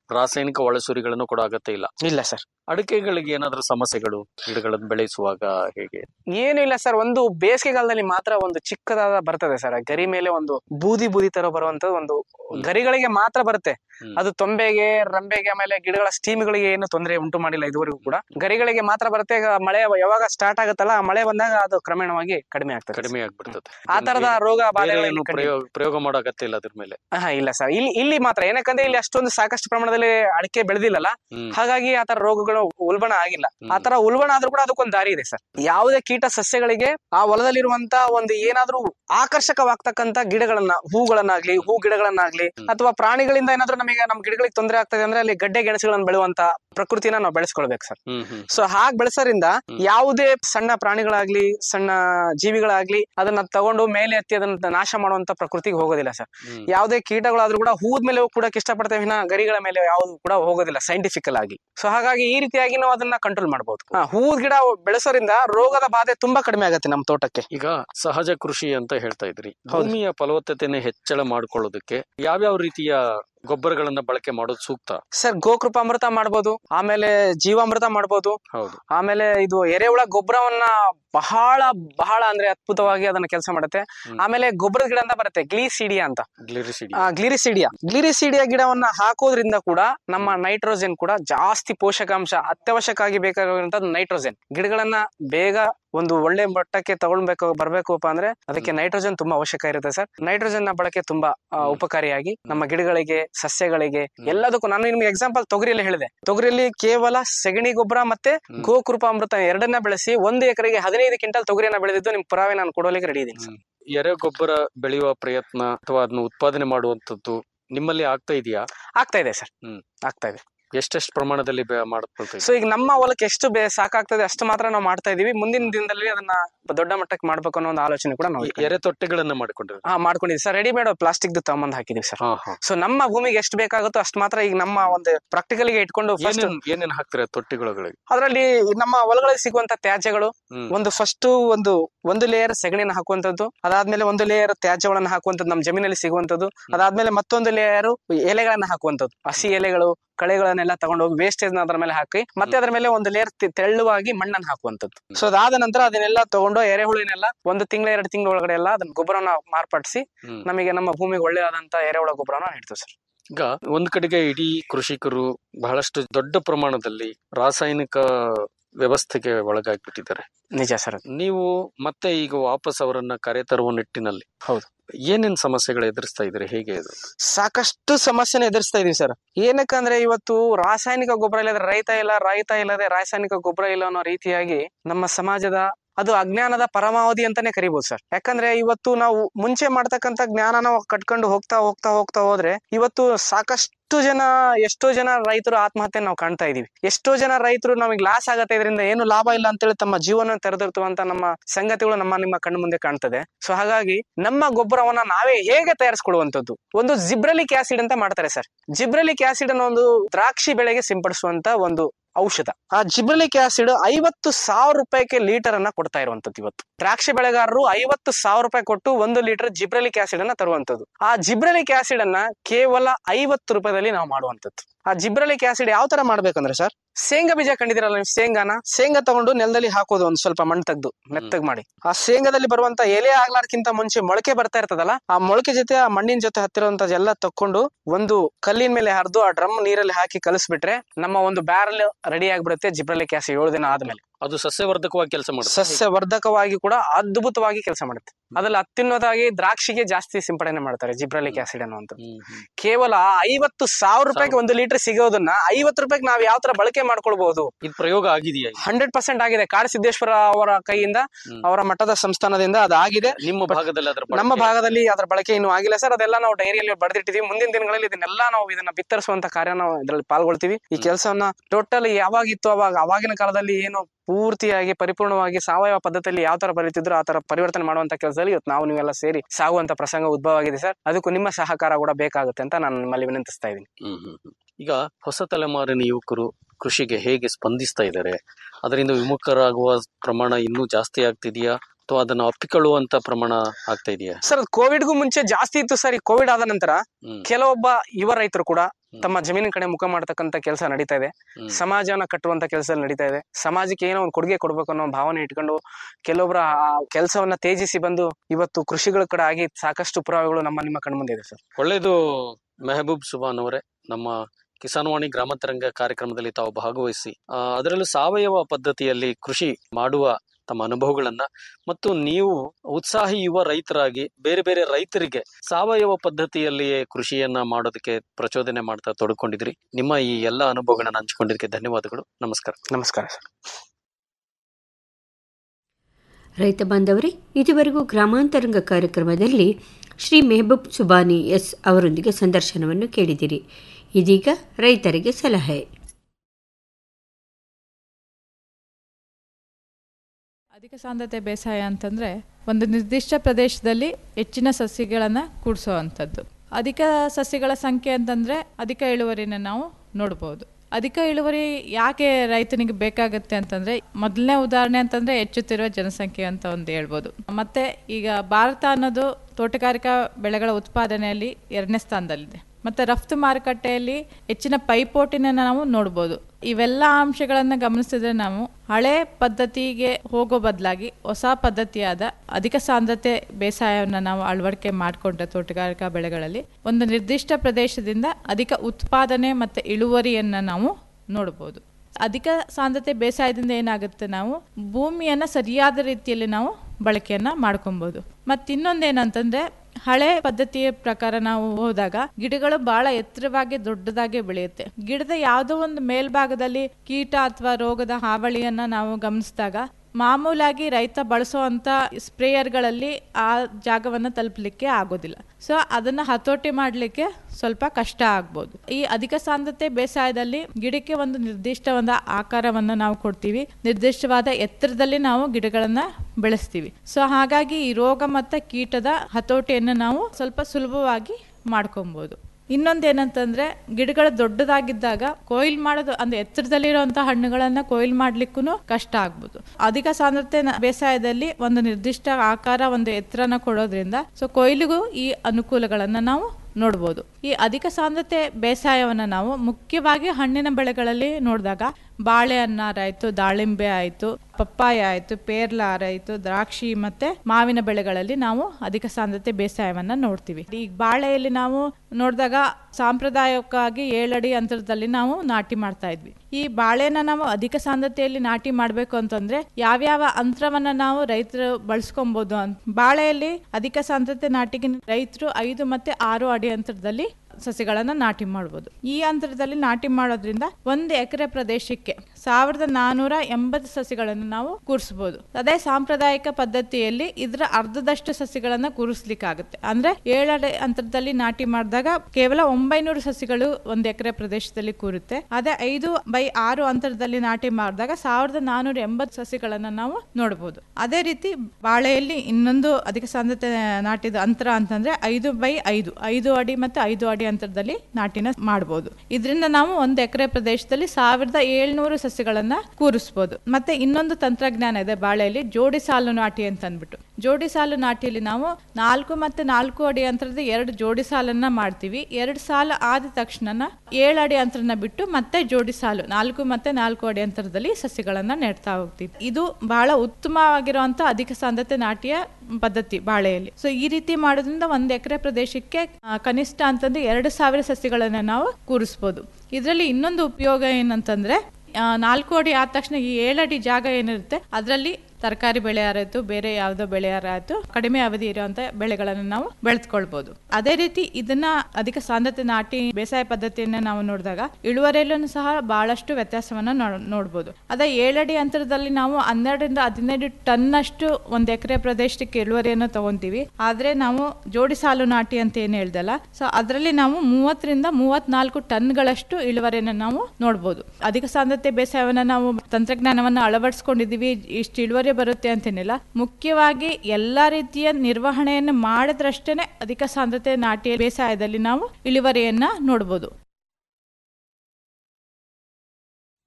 ರಾಸಾಯನಿಕ ಒಳಸುರಿಗಳನ್ನು ಕೂಡ ಅಗತ್ಯ ಇಲ್ಲ ಇಲ್ಲ ಸರ್ ಅಡಿಕೆಗಳಿಗೆ ಏನಾದ್ರೂ ಸಮಸ್ಯೆಗಳು ಗಿಡಗಳನ್ನು ಬೆಳೆಸುವಾಗ ಹೇಗೆ ಏನು ಇಲ್ಲ ಸರ್ ಒಂದು ಬೇಸಿಗೆಗಾಲದಲ್ಲಿ ಮಾತ್ರ ಒಂದು ಚಿಕ್ಕದಾದ ಬರ್ತದೆ ಸರ್ ಗರಿ ಮೇಲೆ ಒಂದು ಬೂದಿ ಬೂದಿ ತರ ಬರುವಂತ ಒಂದು ಗರಿಗಳಿಗೆ ಮಾತ್ರ ಬರುತ್ತೆ ಹ್ಮ್. ಅದು ತೊಂಬೆಗೆ ರಂಬೆಗೆ ಆಮೇಲೆ ಗಿಡಗಳ ಸ್ಟೀಮ್ಗಳಿಗೆ ಏನು ತೊಂದರೆ ಉಂಟು ಮಾಡಿಲ್ಲ ಇದುವರೆಗೂ ಕೂಡ ಗರಿಗಳಿಗೆ ಮಾತ್ರ ಬರುತ್ತೆ ಈಗ ಮಳೆ ಯಾವಾಗ ಸ್ಟಾರ್ಟ್ ಆಗುತ್ತಲ್ಲ ಆ ಮಳೆ ಬಂದಾಗ ಅದು ಕ್ರಮೇಣವಾಗಿ ಕಡಿಮೆ ಆಗ್ತದೆ ಕಡಿಮೆ ಆಗ್ಬಿಡ್ತದೆ ಆ ತರದ ರೋಗ ಬೇರೆ ಬಾಧೆಗಳು ಏನು ಇಲ್ಲಿ ಕಡಿಮೆ. ಪ್ರಯೋಗ ಪ್ರಯೋಗ ಮಾಡೋ ಅಗತ್ಯ ಇಲ್ಲ ಅದ್ರ ಮೇಲೆ ಹಾ ಇಲ್ಲ ಸರ್ ಇಲ್ಲಿ ಇಲ್ಲಿ ಮಾತ್ರ ಏನಕ್ಕಂದ್ರೆ ಇಲ್ಲಿ ಅಷ್ಟೊಂದು ಸಾಕಷ್ಟು ಪ್ರಮಾಣದಲ್ಲಿ ಅಡಿಕೆ ಬೆಳೆದಿಲ್ಲಲ್ಲ ಹ್ಮ್ ಹಾಗಾಗಿ ಆ ತರ ರೋಗಗಳು ಉಲ್ಬಣ ಆಗಿಲ್ಲ ಹ್ಮ್. ಆ ತರ ಉಲ್ಬಣ ಆದ್ರೂ ಕೂಡ ಅದಕ್ಕೊಂದು ದಾರಿ ಇದೆ ಸರ್ ಯಾವುದೇ ಕೀಟ ಸಸ್ಯಗಳಿಗೆ ಆ ಹೊಲದಲ್ಲಿರುವಂತ ಒಂದು ಏನಾದ್ರೂ ಆಕರ್ಷಕವಾಗ್ತಕ್ಕಂತ ಗಿಡಗಳನ್ನ ಹೂಗಳನ್ನಾಗ್ಲಿ ಹೂ ಗಿಡಗಳನ್ನಾಗ್ಲಿ ಹ್ಮ್. ಅಥವಾ ಪ್ರಾಣಿಗಳಿಂದ ಏನಾದ್ರೂ ನಮಗೆ ನಮ್ ಗಿಡಗಳಿಗೆ ತೊಂದರೆ ಆಗ್ತದೆ ಅಂದ್ರೆ ಅಲ್ಲಿ ಗಡ್ಡೆ ಗೆಣಸುಗಳನ್ನ ಬೆಳೆಯುವಂತ ಪ್ರಕೃತಿನ ನಾವು ಬೆಳೆಸ್ಕೊಳ್ಬೇಕು ಸರ್ ಹ್ಮ್ ಹ್ಮ್ ಸೊ ಹಾಗೆ ಬೆಳೆಸೋದ್ರಿಂದ ಹ್ಮ್. ಯಾವುದೇ ಸಣ್ಣ ಪ್ರಾಣಿಗಳಾಗ್ಲಿ ಸಣ್ಣ ಜೀವಿಗಳಾಗ್ಲಿ ಅದನ್ನ ತಗೊಂಡು ಮೇಲೆ ಎತ್ತಿ ಅದನ್ನ ನಾಶ ಮಾಡುವಂತ ಪ್ರಕೃತಿಗೆ ಹೋಗೋದಿಲ್ಲ ಸರ್ ಹ್ಮ್ ಯಾವುದೇ ಕೀಟಗಳಾದ್ರೂ ಕೂಡ ಹೂದ ಮೇಲೆ ಕೂಡ ಇಷ್ಟಪಡ್ತೇವೆ ವಿನ ಗರಿಗಳ ಮೇಲೆ ಯಾವುದು ಕೂಡ ಹೋಗೋದಿಲ್ಲ ಸೈಂಟಿಫಿಕಲ್ ಆಗಿ ಸೊ ಹಾಗಾಗಿ ಈ ರೀತಿಯಾಗಿ ನಾವು ಅದನ್ನ ಕಂಟ್ರೋಲ್ ಮಾಡಬಹುದು ಹೂದ್ ಗಿಡ ಬೆಳೆಸೋದ್ರಿಂದ ರೋಗದ ಬಾಧೆ ತುಂಬಾ ಕಡಿಮೆ ಆಗುತ್ತೆ ನಮ್ಮ ತೋಟಕ್ಕೆ ಈಗ ಸಹಜ ಕೃಷಿ ಅಂತ ಹೇಳ್ತಾ ಇದ್ರಿ ಹೌದು. ಭೂಮಿಯ ಫಲವತ್ತತೆಯನ್ನು ಹೆಚ್ಚಳ ಮಾಡ್ಕೊಳ್ಳೋದಕ್ಕೆ ಯಾವ್ಯಾವ ರೀತಿಯ ಗೊಬ್ಬರಗಳನ್ನ ಬಳಕೆ ಮಾಡೋದು ಸೂಕ್ತ ಸರ್ ಗೋಕೃಪಾಮೃತ ಮಾಡ್ಬೋದು ಆಮೇಲೆ ಜೀವಾಮೃತ ಮಾಡ್ಬೋದು ಹೌದು ಆಮೇಲೆ ಇದು ಎರೆಹುಳ ಗೊಬ್ಬರವನ್ನ ಬಹಳ ಬಹಳ ಅಂದ್ರೆ ಅದ್ಭುತವಾಗಿ ಅದನ್ನ ಕೆಲಸ ಮಾಡುತ್ತೆ ಹ್ಮ್. ಆಮೇಲೆ ಗೊಬ್ಬರದ ಗಿಡ ಅಂತ ಬರುತ್ತೆ ಗ್ಲೀಸಿಡಿಯಾ ಅಂತ ಗ್ಲಿರಿಸಿಡಿ ಆ, ಗ್ಲಿರಿಸಿಡಿಯಾ ಗ್ಲಿರಿಸಿಡಿಯಾ ಗಿಡವನ್ನ ಹಾಕೋದ್ರಿಂದ ಕೂಡ ನಮ್ಮ ನೈಟ್ರೋಜನ್ ಕೂಡ ಜಾಸ್ತಿ ಪೋಷಕಾಂಶ ಅತ್ಯವಶ್ಯಕವಾಗಿ ಬೇಕಾಗಿರುವಂತದ್ದು ನೈಟ್ರೋಜನ್ ಗಿಡಗಳನ್ನ ಬೇಗ ಒಂದು ಒಳ್ಳೆ ಮಟ್ಟಕ್ಕೆ ತಗೊಳ್ಬೇಕು ಬರ್ಬೇಕಪ್ಪ ಅಂದ್ರೆ ಅದಕ್ಕೆ ನೈಟ್ರೋಜನ್ ತುಂಬಾ ಅವಶ್ಯಕ ಇರುತ್ತೆ ಸರ್ ನೈಟ್ರೋಜನ್ ನ ಬಳಕೆ ತುಂಬಾ ಆ, ಹ್ಮ್. ಉಪಕಾರಿಯಾಗಿ ನಮ್ಮ ಗಿಡಗಳಿಗೆ ಸಸ್ಯಗಳಿಗೆ ಹ್ಮ್. ಎಲ್ಲದಕ್ಕೂ ನಾನು ನಿಮ್ಗೆ ಎಕ್ಸಾಂಪಲ್ ತೊಗರಿಯಲ್ಲಿ ಹೇಳಿದೆ ತೊಗರಿಯಲ್ಲಿ ಕೇವಲ ಸೆಗಣಿ ಗೊಬ್ಬರ ಮತ್ತೆ ಹ್ಮ್. ಗೋಕೃಪಾಮೃತ ಎರಡನ್ನ ಬೆಳೆಸಿ ಒಂದು ಎಕರೆಗೆ ಹದಿನೈದು ಕ್ವಿಂಟಲ್ ತೊಗರಿಯನ್ನ ಬೆಳೆದಿದ್ದು ನಿಮ್ ಪುರಾವೆ ನಾನು ಕೊಡೋಲಿಕ್ಕೆ ರೆಡಿ ಇದ್ದೀನಿ ಸರ್ ಎರೆ ಗೊಬ್ಬರ ಬೆಳೆಯುವ ಪ್ರಯತ್ನ ಅಥವಾ ಅದನ್ನ ಉತ್ಪಾದನೆ ಮಾಡುವಂತದ್ದು ನಿಮ್ಮಲ್ಲಿ ಆಗ್ತಾ ಇದೆಯಾ ಆಗ್ತಾ ಇದೆ ಸರ್ ಹ್ಮ್. ಆಗ್ತಾ ಇದೆ ಎಷ್ಟೆಷ್ಟು ಪ್ರಮಾಣದಲ್ಲಿ ಬೆ- ಮಾಡ್ಕೊಳ್ತಾ ಸೊ ಈಗ ನಮ್ಮ ಹೊಲಕ್ಕೆ ಎಷ್ಟು ಬೇ ಸಾಕಾಗ್ತದೆ ಅಷ್ಟು ಮಾತ್ರ ನಾವು ಮಾಡ್ತಾ ಇದೀವಿ ಮುಂದಿನ ದಿನದಲ್ಲಿ ಅದನ್ನ ದೊಡ್ಡ ಮಟ್ಟಕ್ಕೆ ಮಾಡ್ಬೇಕು ಅನ್ನೋ ಒಂದು ಆಲೋಚನೆ ಕೂಡ ನಾವು ಇದ್ದೀವಿ? ಎರೆ ತೊಟ್ಟೆಗಳನ್ನ ಮಾಡ್ಕೊಂಡಿರಿ ಹಾ ಮಾಡ್ಕೊಂಡಿದ್ವಿ ಸರ್ ರೆಡಿಮೇಡ್ ಪ್ಲಾಸ್ಟಿಕ್ ತಗೊಂಬಂದ್ ಹಾಕಿದೀವಿ ಸರ್ ಹಾ ಹಾ ಸೊ ನಮ್ಮ ಭೂಮಿಗೆ ಎಷ್ಟು ಬೇಕಾಗುತ್ತೋ ಅಷ್ಟು ಮಾತ್ರ ಈಗ ನಮ್ಮ ಒಂದು ಪ್ರಾಕ್ಟಿಕಲ್ ಗೆ ಇಟ್ಕೊಂಡು ಫಸ್ಟ್ ಏನೇನ್ ಏನೇನ್ ಹಾಕ್ತೀರಾ ತೊಟ್ಟಿಗಳಿಗೆ ಅದರಲ್ಲಿ ನಮ್ಮ ಹೊಲಗಳಲ್ಲಿ ಸಿಗುವಂತ ತ್ಯಾಜ್ಯಗಳು ಹ್ಮ್ ಒಂದು ಫಸ್ಟ್ ಒಂದು ಒಂದು ಲೇಯರ್ ಸೆಗಣಿನ ಹಾಕುವಂತದ್ದು ಅದಾದ್ಮೇಲೆ ಒಂದು ಲೇಯರ್ ತ್ಯಾಜ್ಯಗಳನ್ನ ಹಾಕುವಂತದ್ದು ನಮ್ಮ ಜಮೀನಲ್ಲಿ ಸಿಗುವಂತದ್ದು ಅದಾದ್ಮೇಲೆ ಮತ್ತೊಂದು ಲೇಯರ್ ಎಲೆಗಳನ್ನ ಹಾಕುವಂತದ್ದು ಹಸಿ ಎಲೆಗಳು ಕಳೆಗಳನ್ನೆಲ್ಲ ತಗೊಂಡೋಗಿ ವೇಸ್ಟೇಜ್ ನ ಅದ್ರ ಮೇಲೆ ಹಾಕಿ ಮತ್ತೆ ಅದ್ರ ಮೇಲೆ ಒಂದು ಲೇಯರ್ ತೆಳ್ಳುವಾಗಿ ಮಣ್ಣನ್ನು ಹಾಕುವಂತದ್ದು ಸೊ ಅದಾದ ನಂತರ ಅದನ್ನೆಲ್ಲ ತಗೊಂಡು ಎರೆಹುಳಿನೆಲ್ಲ ಒಂದು ತಿಂಗಳ ಎರಡು ತಿಂಗಳ ಒಳಗಡೆ ಎಲ್ಲ ಅದನ್ನ ಗೊಬ್ಬರನ ಮಾರ್ಪಡಿಸಿ ಹ್ಮ್. ನಮಗೆ ನಮ್ಮ ಭೂಮಿಗೆ ಒಳ್ಳೆಯದಾದಂತ ಎರೆಹುಳ ಗೊಬ್ಬರನ ನೀಡ್ತೀವಿ ಸರ್ ಈಗ ಒಂದ್ ಕಡೆಗೆ ಇಡೀ ಕೃಷಿಕರು ಬಹಳಷ್ಟು ದೊಡ್ಡ ಪ್ರಮಾಣದಲ್ಲಿ ರಾಸಾಯನಿಕ ವ್ಯವಸ್ಥೆಗೆ ಒಳಗಾಗ್ಬಿಟ್ಟಿದ್ದಾರೆ ನಿಜ ಸರ್ ನೀವು ಮತ್ತೆ ಈಗ ವಾಪಸ್ ಅವರನ್ನ ಕರೆತರುವ ನಿಟ್ಟಿನಲ್ಲಿ ಹೌದು. ಏನೇನ್ ಸಮಸ್ಯೆಗಳು ಎದುರಿಸ್ತಾ ಇದ್ರಿ ಹೇಗೆ ಇದು ಸಾಕಷ್ಟು ಸಮಸ್ಯೆನ ಎದುರಿಸ್ತಾ ಇದೀವಿ ಸರ್ ಏನಕ್ಕಂದ್ರೆ ಇವತ್ತು ರಾಸಾಯನಿಕ ಗೊಬ್ಬರ ಇಲ್ಲದ್ರೆ ರೈತ ಇಲ್ಲ ರೈತ ಇಲ್ಲದೆ ರಾಸಾಯನಿಕ ಗೊಬ್ಬರ ಇಲ್ಲ ಅನ್ನೋ ರೀತಿಯಾಗಿ ನಮ್ಮ ಸಮಾಜದ ಅದು ಅಜ್ಞಾನದ ಪರಮಾವಧಿ ಅಂತಾನೆ ಕರಿಬಹುದು ಸರ್ ಯಾಕಂದ್ರೆ ಇವತ್ತು ನಾವು ಮುಂಚೆ ಮಾಡ್ತಕ್ಕಂತ ಜ್ಞಾನನ ಕಟ್ಕೊಂಡು ಹೋಗ್ತಾ ಹೋಗ್ತಾ ಹೋಗ್ತಾ ಹೋದ್ರೆ ಇವತ್ತು ಸಾಕಷ್ಟು ಜನ ಎಷ್ಟೋ ಜನ ರೈತರು ಆತ್ಮಹತ್ಯೆ ನಾವು ಕಾಣ್ತಾ ಇದೀವಿ ಎಷ್ಟೋ ಜನ ರೈತರು ನಮಗೆ ಲಾಸ್ ಆಗತ್ತೆ ಇದರಿಂದ ಏನು ಲಾಭ ಇಲ್ಲ ಅಂತೇಳಿ ತಮ್ಮ ಜೀವನ ತೆರೆದಿರ್ತುವಂತ ನಮ್ಮ ಸಂಗತಿಗಳು ನಮ್ಮ ನಿಮ್ಮ ಕಣ್ಣು ಮುಂದೆ ಕಾಣ್ತದೆ ಸೊ ಹಾಗಾಗಿ ನಮ್ಮ ಗೊಬ್ಬರವನ್ನ ನಾವೇ ಹೇಗೆ ತಯಾರಿಸ್ಕೊಳ್ಳುವಂತದ್ದು ಒಂದು ಜಿಬ್ರಲಿಕ್ ಆಸಿಡ್ ಅಂತ ಮಾಡ್ತಾರೆ ಸರ್ ಜಿಬ್ರಲಿಕ್ ಆಸಿಡ್ ಅನ್ನೋ ಒಂದು ದ್ರಾಕ್ಷಿ ಬೆಳೆಗೆ ಸಿಂಪಡಿಸುವಂತ ಒಂದು ಔಷಧ ಆ ಜಿಬ್ರಲಿಕ್ ಆಸಿಡ್ ಐವತ್ತು ಸಾವಿರ ರೂಪಾಯಿಗೆ ಲೀಟರ್ ಅನ್ನ ಕೊಡ್ತಾ ಇರುವಂತದ್ದು ಇವತ್ತು ದ್ರಾಕ್ಷಿ ಬೆಳೆಗಾರರು ಐವತ್ತು ಸಾವಿರ ರೂಪಾಯಿ ಕೊಟ್ಟು ಒಂದು ಲೀಟರ್ ಜಿಬ್ರಲಿಕ್ ಆಸಿಡ್ ಅನ್ನ ತರುವಂತದ್ದು ಆ ಜಿಬ್ರಲಿಕ್ ಆಸಿಡ್ ಅನ್ನ ಕೇವಲ ಐವತ್ತು ರೂಪಾಯಿದಲ್ಲಿ ನಾವು ಮಾಡುವಂತದ್ದು ಆ ಜಿಬ್ರಲಿಕ್ ಆಸಿಡ್ ಯಾವ ತರ ಮಾಡ್ಬೇಕಂದ್ರೆ ಸರ್ ಶೇಂಗಾ ಬೀಜ ಕಂಡಿದಿರಲ್ಲ ನೀವು ಶೇಂಗಾನ ಶೇಂಗಾ ತಗೊಂಡು ನೆಲದಲ್ಲಿ ಹಾಕೋದು ಒಂದ್ ಸ್ವಲ್ಪ ಮಣ್ಣು ತೆಗ್ದು ಮೆತ್ತಗ್ ಮಾಡಿ ಆ ಶೇಂಗಾದಲ್ಲಿ ಬರುವಂತ ಎಲೆ ಆಗ್ಲಾರ್ಕಿಂತ ಮುಂಚೆ ಮೊಳಕೆ ಬರ್ತಾ ಇರ್ತದಲ್ಲ ಆ ಮೊಳಕೆ ಜೊತೆ ಆ ಮಣ್ಣಿನ ಜೊತೆ ಹತ್ತಿರುವಂತ ಎಲ್ಲ ತಕೊಂಡು ಒಂದು ಕಲ್ಲಿನ ಮೇಲೆ ಹರಿದು ಆ ಡ್ರಮ್ ನೀರಲ್ಲಿ ಹಾಕಿ ಕಲಿಸ್ಬಿಟ್ರೆ ನಮ್ಮ ಒಂದು ಬ್ಯಾರಲ್ ರೆಡಿ ಆಗ್ಬಿಡುತ್ತೆ ಜಿಬ್ರಲಿಕ್ ಆಸಿಡ್ ಏಳು ದಿನ ಆದ್ಮೇಲೆ ಅದು ಸಸ್ಯವರ್ಧಕವಾಗಿ ಕೆಲಸ ಮಾಡುತ್ತೆ ಸಸ್ಯ ವರ್ಧಕವಾಗಿ ಕೂಡ ಅದ್ಭುತವಾಗಿ ಕೆಲಸ ಮಾಡುತ್ತೆ ಅದ್ರಲ್ಲಿ ಅತ್ಯುನ್ನತವಾಗಿ ದ್ರಾಕ್ಷಿಗೆ ಜಾಸ್ತಿ ಸಿಂಪಡಣೆ ಮಾಡ್ತಾರೆ ಜಿಬ್ರಲಿಕ್ ಆಸಿಡ್ ಅನ್ನುವಂಥದ್ದು ಹ್ಮ್, ಹ್ಮ್. ಕೇವಲ ಐವತ್ತು ಸಾವಿರ ರೂಪಾಯಿಗೆ ಒಂದು ಲೀಟರ್ ಸಿಗೋದನ್ನ ಐವತ್ತು ರೂಪಾಯಿಗೆ ನಾವು ಯಾವ ತರ ಬಳಕೆ ಮಾಡ್ಕೊಳ್ಬಹುದು ಇದು ಪ್ರಯೋಗ ಆಗಿದೆಯಾ ಈಗ? ಹಂಡ್ರೆಡ್ ಪರ್ಸೆಂಟ್ ಆಗಿದೆ ಕಾಡು ಸಿದ್ದೇಶ್ವರ ಅವರ ಕೈಯಿಂದ ಹ್ಮ್. ಅವರ ಮಠದ ಸಂಸ್ಥಾನದಿಂದ ಅದಾಗಿದೆ ನಿಮ್ಮ ಭಾಗದಲ್ಲಿ ಅದರ ನಮ್ಮ ಬಳಕೆ- ಭಾಗದಲ್ಲಿ ಅದರ ಬಳಕೆ ಇನ್ನೂ ಆಗಿಲ್ಲ ಸರ್ ಅದೆಲ್ಲ ನಾವು ಡೈರಿಯಲ್ಲಿ ಬರೆದಿಟ್ಟಿದೀವಿ ಮುಂದಿನ ದಿನಗಳಲ್ಲಿ ಇದನ್ನೆಲ್ಲ ನಾವು ಇದನ್ನ ಬಿತ್ತರಿಸುವಂತ ಕಾರ್ಯ ನಾವು ಇದರಲ್ಲಿ ಪಾಲ್ಗೊಳ್ತೀವಿ ಈ ಕೆಲಸವನ್ನ ಟೋಟಲ್ ಯಾವಾಗಿತ್ತು ಅವಾಗ ಅವಾಗಿನ ಕಾಲದಲ್ಲಿ ಏನು ಪೂರ್ತಿಯಾಗಿ ಪರಿಪೂರ್ಣವಾಗಿ ಸಾವಯವ ಪದ್ಧತಿಯಲ್ಲಿ ಯಾವ ತರ ಬರೀತಿದ್ರು ಆ ತರ ಪರಿವರ್ತನೆ ಮಾಡುವಂತ ಕೆಲಸದಲ್ಲಿ ಇವತ್ತು ನಾವು ನೀವೆಲ್ಲ ಸೇರಿ ಸಾಗುವಂತ ಪ್ರಸಂಗ ಉದ್ಭವ ಆಗಿದೆ ಸರ್ ಅದಕ್ಕೂ ನಿಮ್ಮ ಸಹಕಾರ ಕೂಡ ಬೇಕಾಗುತ್ತೆ ಅಂತ ನಾನು ನಿಮ್ಮಲ್ಲಿ ವಿನಂತಿಸ್ತಾ ಇದ್ದೀನಿ ಹ್ಮ್, ಹ್ಮ್, ಹ್ಮ್. ಈಗ ಹೊಸ ತಲೆಮಾರಿನ ಯುವಕರು ಕೃಷಿಗೆ ಹೇಗೆ ಸ್ಪಂದಿಸ್ತಾ ಇದ್ದಾರೆ ಅದರಿಂದ ವಿಮುಖರಾಗುವ ಪ್ರಮಾಣ ಇನ್ನೂ ಜಾಸ್ತಿ ಆಗ್ತಿದೆಯಾ ಅಥವಾ ಅದನ್ನ ಒಪ್ಪಿಕೊಳ್ಳುವಂತ ಪ್ರಮಾಣ ಆಗ್ತಾ ಇದೆಯಾ ಸರ್ ಕೋವಿಡ್ಗೂ ಮುಂಚೆ ಜಾಸ್ತಿ ಇತ್ತು ಸರ್ ಈ ಕೋವಿಡ್ ಆದ ನಂತರ ಹ್ಮ್. ಕೆಲವೊಬ್ಬ ಯುವ ರೈತರು ಕೂಡ ತಮ್ಮ ಜಮೀನಿನ ಕಡೆ ಮುಖ ಮಾಡ್ತಕ್ಕಂತ ಕೆಲಸ ನಡೀತಾ ಇದೆ ಹ್ಮ್. ಸಮಾಜವನ್ನ ಕಟ್ಟುವಂತ ಕೆಲಸ ನಡೀತಾ ಇದೆ ಸಮಾಜಕ್ಕೆ ಏನೋ ಒಂದು ಕೊಡುಗೆ ಕೊಡ್ಬೇಕು ಅನ್ನೋ ಭಾವನೆ ಇಟ್ಕೊಂಡು ಕೆಲವೊಬ್ಬರ ಆ ಕೆಲಸವನ್ನ ತೇಜಿಸಿ ಬಂದು ಇವತ್ತು ಕೃಷಿಗಳ ಕಡೆ ಆಗಿ ಸಾಕಷ್ಟು ಪುರಾವೆಗಳು ನಮ್ಮ ನಿಮ್ಮ ಕಣ್ಮುಂದೆ ಇದೆ ಸರ್ ಒಳ್ಳೇದು ಮೆಹಬೂಬ್ ಸುಬಾನ್ ಅವರೇ ನಮ್ಮ ಕಿಸಾನ್ವಾಣಿ ಗ್ರಾಮಾಂತರಂಗ ಕಾರ್ಯಕ್ರಮದಲ್ಲಿ ತಾವು ಭಾಗವಹಿಸಿ ಆ, ಅದರಲ್ಲೂ ಸಾವಯವ ಪದ್ಧತಿಯಲ್ಲಿ ಕೃಷಿ ಮಾಡುವ ತಮ್ಮ ಅನುಭವಗಳನ್ನ ಮತ್ತು ನೀವು ಉತ್ಸಾಹಿ ಯುವ ರೈತರಾಗಿ ಬೇರೆ ಬೇರೆ ರೈತರಿಗೆ ಸಾವಯವ ಪದ್ಧತಿಯಲ್ಲಿಯೇ ಕೃಷಿಯನ್ನ ಮಾಡೋದಕ್ಕೆ ಪ್ರಚೋದನೆ ಮಾಡ್ತಾ ತೊಡ್ಕೊಂಡಿದ್ರಿ ನಿಮ್ಮ ಈ ಎಲ್ಲ ಅನುಭವಗಳನ್ನ ಹಂಚಿಕೊಂಡಿದ್ದಕ್ಕೆ ಧನ್ಯವಾದಗಳು ನಮಸ್ಕಾರ ನಮಸ್ಕಾರ ಸರ್ ರೈತ ಬಾಂಧವರೇ ಇದುವರೆಗೂ ಗ್ರಾಮಾಂತರಂಗ ಕಾರ್ಯಕ್ರಮದಲ್ಲಿ ಶ್ರೀ ಮೆಹಬೂಬ್ ಸುಬಾನಿ ಎಸ್ ಅವರೊಂದಿಗೆ ಸಂದರ್ಶನವನ್ನು ಕೇಳಿದಿರಿ ಇದೀಗ ರೈತರಿಗೆ ಸಲಹೆ ಅಧಿಕ ಸಾಂದ್ರತೆ ಬೇಸಾಯ ಅಂತಂದರೆ ಒಂದು ನಿರ್ದಿಷ್ಟ ಪ್ರದೇಶದಲ್ಲಿ ಹೆಚ್ಚಿನ ಸಸ್ಯಗಳನ್ನು ಕೂಡಿಸೋವಂಥದ್ದು ಅಧಿಕ ಸಸ್ಯಗಳ ಸಂಖ್ಯೆ ಅಂತಂದರೆ ಅಧಿಕ ಇಳುವರಿನ ನಾವು ನೋಡ್ಬೋದು ಅಧಿಕ ಇಳುವರಿ ಯಾಕೆ ರೈತನಿಗೆ ಬೇಕಾಗುತ್ತೆ ಅಂತಂದರೆ ಮೊದಲನೇ ಉದಾಹರಣೆ ಅಂತಂದರೆ ಹೆಚ್ಚುತ್ತಿರುವ ಜನಸಂಖ್ಯೆ ಅಂತ ಒಂದು ಹೇಳ್ಬೋದು ಮತ್ತು ಈಗ ಭಾರತ ಅನ್ನೋದು ತೋಟಗಾರಿಕಾ ಬೆಳೆಗಳ ಉತ್ಪಾದನೆಯಲ್ಲಿ ಎರಡನೇ ಸ್ಥಾನದಲ್ಲಿದೆ ಮತ್ತು ರಫ್ತು ಮಾರುಕಟ್ಟೆಯಲ್ಲಿ ಹೆಚ್ಚಿನ ಪೈಪೋಟಿನ ನಾವು ನೋಡ್ಬೋದು ಇವೆಲ್ಲ ಅಂಶಗಳನ್ನು ಗಮನಿಸಿದ್ರೆ ನಾವು ಹಳೆ ಪದ್ಧತಿಗೆ ಹೋಗೋ ಬದಲಾಗಿ ಹೊಸ ಪದ್ಧತಿಯಾದ ಅಧಿಕ ಸಾಂದ್ರತೆ ಬೇಸಾಯವನ್ನು ನಾವು ಅಳವಡಿಕೆ ಮಾಡಿಕೊಂಡ್ರೆ ತೋಟಗಾರಿಕಾ ಬೆಳೆಗಳಲ್ಲಿ ಒಂದು ನಿರ್ದಿಷ್ಟ ಪ್ರದೇಶದಿಂದ ಅಧಿಕ ಉತ್ಪಾದನೆ ಮತ್ತು ಇಳುವರಿಯನ್ನು ನಾವು ನೋಡ್ಬೋದು ಅಧಿಕ ಸಾಂದ್ರತೆ ಬೇಸಾಯದಿಂದ ಏನಾಗುತ್ತೆ ನಾವು ಭೂಮಿಯನ್ನು ಸರಿಯಾದ ರೀತಿಯಲ್ಲಿ ನಾವು ಬಳಕೆಯನ್ನ ಮಾಡ್ಕೊಬೋದು ಮತ್ತು ಇನ್ನೊಂದೇನಂತಂದ್ರೆ ಹಳೆ ಪದ್ಧತಿಯ ಪ್ರಕಾರ ನಾವು ಹೋದಾಗ ಗಿಡಗಳು ಬಹಳ ಎತ್ತರವಾಗಿ ದೊಡ್ಡದಾಗಿ ಬೆಳೆಯುತ್ತೆ ಗಿಡದ ಯಾವುದೋ ಒಂದು ಮೇಲ್ಭಾಗದಲ್ಲಿ ಕೀಟ ಅಥವಾ ರೋಗದ ಹಾವಳಿಯನ್ನ ನಾವು ಗಮನಿಸಿದಾಗ ಮಾಮೂಲಾಗಿ ರೈತ ಬಳಸುವಂತ ಸ್ಪ್ರೇಯರ್ಗಳಲ್ಲಿ ಆ ಜಾಗವನ್ನು ತಲುಪಲಿಕ್ಕೆ ಆಗೋದಿಲ್ಲ ಸೊ ಅದನ್ನ ಹತೋಟಿ ಮಾಡಲಿಕ್ಕೆ ಸ್ವಲ್ಪ ಕಷ್ಟ ಆಗ್ಬೋದು ಈ ಅಧಿಕ ಸಾಂದ್ರತೆ ಬೇಸಾಯದಲ್ಲಿ ಗಿಡಕ್ಕೆ ಒಂದು ನಿರ್ದಿಷ್ಟ ಒಂದು ಆಕಾರವನ್ನು ನಾವು ಕೊಡ್ತೀವಿ ನಿರ್ದಿಷ್ಟವಾದ ಎತ್ತರದಲ್ಲಿ ನಾವು ಗಿಡಗಳನ್ನ ಬೆಳೆಸ್ತೀವಿ ಸೊ ಹಾಗಾಗಿ ಈ ರೋಗ ಮತ್ತು ಕೀಟದ ಹತೋಟಿಯನ್ನು ನಾವು ಸ್ವಲ್ಪ ಸುಲಭವಾಗಿ ಮಾಡ್ಕೊಬೋದು ಇನ್ನೊಂದೇನಂತಂದ್ರೆ ಗಿಡಗಳು ದೊಡ್ಡದಾಗಿದ್ದಾಗ ಕೊಯ್ಲ್ ಮಾಡೋದು ಅಂದ್ರೆ ಎತ್ತರದಲ್ಲಿರುವಂತಹ ಹಣ್ಣುಗಳನ್ನ ಕೊಯ್ಲ್ ಮಾಡ್ಲಿಕ್ಕೂ ಕಷ್ಟ ಆಗ್ಬೋದು ಅಧಿಕ ಸಾಂದ್ರತೆ ನ- ಬೇಸಾಯದಲ್ಲಿ ಒಂದು ನಿರ್ದಿಷ್ಟ ಆಕಾರ ಒಂದು ಎತ್ತರನ ಕೊಡೋದ್ರಿಂದ ಸೊ ಕೊಯ್ಲಿಗೂ ಈ ಅನುಕೂಲಗಳನ್ನ ನಾವು ನೋಡ್ಬೋದು ಈ ಅಧಿಕ ಸಾಂದ್ರತೆ ಬೇಸಾಯವನ್ನ ನಾವು ಮುಖ್ಯವಾಗಿ ಹಣ್ಣಿನ ಬೆಳೆಗಳಲ್ಲಿ ನೋಡಿದಾಗ ಬಾಳೆಹಣ್ಣಾರ ಆಯ್ತು ದಾಳಿಂಬೆ ಆಯ್ತು ಪಪ್ಪಾಯ ಆಯ್ತು ಪೇರ್ಲಾರ ಆಯ್ತು ದ್ರಾಕ್ಷಿ ಮತ್ತೆ ಮಾವಿನ ಬೆಳೆಗಳಲ್ಲಿ ನಾವು ಅಧಿಕ ಸಾಂದ್ರತೆ ಬೇಸಾಯವನ್ನ ನೋಡ್ತೀವಿ ಈಗ ಬಾಳೆಯಲ್ಲಿ ನಾವು ನೋಡಿದಾಗ ಸಾಂಪ್ರದಾಯಿಕವಾಗಿ ಏಳಡಿ ಅಂತರದಲ್ಲಿ ನಾವು ನಾಟಿ ಮಾಡ್ತಾ ಇದ್ವಿ ಈ ಬಾಳೆನ ನಾವು ಅಧಿಕ ಸಾಂದ್ರತೆಯಲ್ಲಿ ನಾಟಿ ಮಾಡಬೇಕು ಅಂತಂದ್ರೆ ಯಾವ್ಯಾವ ಅಂತರವನ್ನ ನಾವು ರೈತರು ಬಳಸ್ಕೊಬಹುದು ಅಂತ ಬಾಳೆಯಲ್ಲಿ ಅಧಿಕ ಸಾಂದ್ರತೆ ನಾಟಿಗೆ ರೈತರು ಐದು ಮತ್ತೆ ಆರು ಅಡಿ ಅಂತರದಲ್ಲಿ ಸಸಿಗಳನ್ನ ನಾಟಿ ಮಾಡ್ಬೋದು ಈ ಅಂತರದಲ್ಲಿ ನಾಟಿ ಮಾಡೋದ್ರಿಂದ ಒಂದು ಎಕರೆ ಪ್ರದೇಶಕ್ಕೆ ಸಾವಿರದ ನಾನೂರ ಎಂಬತ್ತು ಸಸಿಗಳನ್ನು ನಾವು ಕೂರಿಸಬಹುದು ಅದೇ ಸಾಂಪ್ರದಾಯಿಕ ಪದ್ಧತಿಯಲ್ಲಿ ಇದರ ಅರ್ಧದಷ್ಟು ಸಸಿಗಳನ್ನ ಕೂರಿಸ್ಲಿಕ್ಕಾಗುತ್ತೆ ಅಂದ್ರೆ ಏಳಡೆ ಅಂತರದಲ್ಲಿ ನಾಟಿ ಮಾಡಿದಾಗ ಕೇವಲ ಒಂಬೈನೂರು ಸಸಿಗಳು ಒಂದು ಎಕರೆ ಪ್ರದೇಶದಲ್ಲಿ ಕೂರುತ್ತೆ ಅದೇ ಐದು ಬೈ ಆರು ಅಂತರದಲ್ಲಿ ನಾಟಿ ಮಾಡಿದಾಗ ಸಾವಿರದ ನಾನೂರ ಎಂಬತ್ತು ಸಸಿಗಳನ್ನ ನಾವು ನೋಡಬಹುದು ಅದೇ ರೀತಿ ಬಾಳೆಯಲ್ಲಿ ಇನ್ನೊಂದು ಅಧಿಕ ಸಾಂದ್ರತೆ ನಾಟಿದ ಅಂತರ ಅಂತಂದ್ರೆ ಐದು ಬೈ ಐದು ಐದು ಅಡಿ ಮತ್ತೆ ಐದು ಅಡಿ ಅಂತರದಲ್ಲಿ ನಾಟಿನ ಮಾಡಬಹುದು ಇದರಿಂದ ನಾವು ಒಂದು ಎಕರೆ ಪ್ರದೇಶದಲ್ಲಿ ಸಾವಿರದ ಏಳ್ನೂರು ಸಸ್ಯಗಳನ್ನ ಕೂರಿಸಬಹುದು ಮತ್ತೆ ಇನ್ನೊಂದು ತಂತ್ರಜ್ಞಾನ ಇದೆ ಬಾಳೆಯಲ್ಲಿ ಜೋಡಿ ಸಾಲು ನಾಟಿ ಅಂತ ಅಂದ್ಬಿಟ್ಟು ಜೋಡಿ ಸಾಲು ನಾಟಿಯಲ್ಲಿ ನಾವು ನಾಲ್ಕು ಮತ್ತೆ ನಾಲ್ಕು ಅಡಿ ಅಂತರದ ಎರಡು ಜೋಡಿ ಸಾಲನ್ನ ಮಾಡ್ತೀವಿ ಎರಡು ಸಾಲು ಆದ ತಕ್ಷಣ ಏಳು ಅಡಿ ಅಂತರನ ಬಿಟ್ಟು ಮತ್ತೆ ಜೋಡಿ ಸಾಲು ನಾಲ್ಕು ಮತ್ತೆ ನಾಲ್ಕು ಅಡಿ ಅಂತರದಲ್ಲಿ ಸಸ್ಯಗಳನ್ನ ನೆಡ್ತಾ ಹೋಗ್ತೀವಿ ಇದು ಬಹಳ ಉತ್ತಮವಾಗಿರುವಂತ ಅಧಿಕ ಸಾಂದ್ರತೆ ನಾಟಿಯ ಪದ್ಧತಿ ಬಾಳೆಯಲ್ಲಿ ಸೊ ಈ ರೀತಿ ಮಾಡೋದ್ರಿಂದ ಒಂದು ಎಕರೆ ಪ್ರದೇಶಕ್ಕೆ ಆ, ಕನಿಷ್ಠ ಅಂತಂದ್ರೆ ಎರಡು ಸಾವಿರ ಸಸ್ಯಗಳನ್ನ ನಾವು ಕೂರಿಸ್ಬೋದು ಇದರಲ್ಲಿ ಇನ್ನೊಂದು ಉಪಯೋಗ ಏನಂತಂದ್ರೆ ಆ, ನಾಲ್ಕು ಅಡಿ ಆದ ತಕ್ಷಣ ಈ ಏಳಡಿ ಜಾಗ ಏನಿರುತ್ತೆ ಅದರಲ್ಲಿ ತರಕಾರಿ ಬೆಳೆ ಯಾರಾಯ್ತು ಬೇರೆ ಯಾವುದೋ ಬೆಳೆ ಯಾರಾಯ್ತು ಕಡಿಮೆ ಅವಧಿ ಇರುವಂತ ಬೆಳೆಗಳನ್ನು ನಾವು ಬೆಳೆದ್ಕೊಳ್ಬಹುದು ಅದೇ ರೀತಿ ಇದನ್ನ ಅಧಿಕ ಸಾಂದ್ರತೆ ನಾಟಿ ಬೇಸಾಯ ಪದ್ಧತಿಯನ್ನ ನಾವು ನೋಡಿದಾಗ ಇಳುವರಿಯಲ್ಲೂ ಸಹ ಬಹಳಷ್ಟು ವ್ಯತ್ಯಾಸವನ್ನ ನೋ- ನೋಡ್ಬೋದು ಅದೇ ಏಳಡಿ ಅಂತರದಲ್ಲಿ ನಾವು ಹನ್ನೆರಡರಿಂದ ಹದಿನೈದು ಟನ್ ಅಷ್ಟು ಒಂದ್ ಎಕರೆ ಪ್ರದೇಶಕ್ಕೆ ಇಳುವರಿಯನ್ನು ತಗೊಂತೀವಿ ಆದ್ರೆ ನಾವು ಜೋಡಿ ಸಾಲು ನಾಟಿ ಅಂತ ಏನ್ ಹೇಳ್ದಲ್ಲ ಸೊ ಅದರಲ್ಲಿ ನಾವು ಮೂವತ್ತರಿಂದ ಮೂವತ್ನಾಲ್ಕು ಟನ್ಗಳಷ್ಟು ಇಳುವರಿಯನ್ನು ನಾವು ನೋಡ್ಬೋದು ಅಧಿಕ ಸಾಂದ್ರತೆ ಬೇಸಾಯವನ್ನ ನಾವು ತಂತ್ರಜ್ಞಾನವನ್ನ ಅಳವಡಿಸ್ಕೊಂಡಿದೀವಿ ಇಷ್ಟು ಇಳುವರಿ ಬರುತ್ತೆ ಅಂತೇನಿಲ್ಲ ಮುಖ್ಯವಾಗಿ ಎಲ್ಲಾ ರೀತಿಯ ನಿರ್ವಹಣೆಯನ್ನು ಮಾಡಿದ್ರಷ್ಟೇನೆ ಅಧಿಕ ಸಾಂದ್ರತೆ ನಾಟಿ ಬೇಸಾಯದಲ್ಲಿ ನಾವು ಇಳುವರಿಯನ್ನ ನೋಡ್ಬೋದು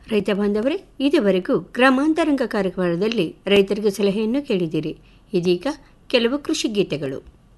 ರೈತ ಬಾಂಧವರೇ ಇದುವರೆಗೂ ಗ್ರಾಮಾಂತರಂಗ ಕಾರ್ಯಕ್ರಮದಲ್ಲಿ ರೈತರಿಗೆ ಸಲಹೆಯನ್ನು ಕೇಳಿದಿರಿ ಇದೀಗ ಕೆಲವು ಕೃಷಿ ಗೀತೆಗಳು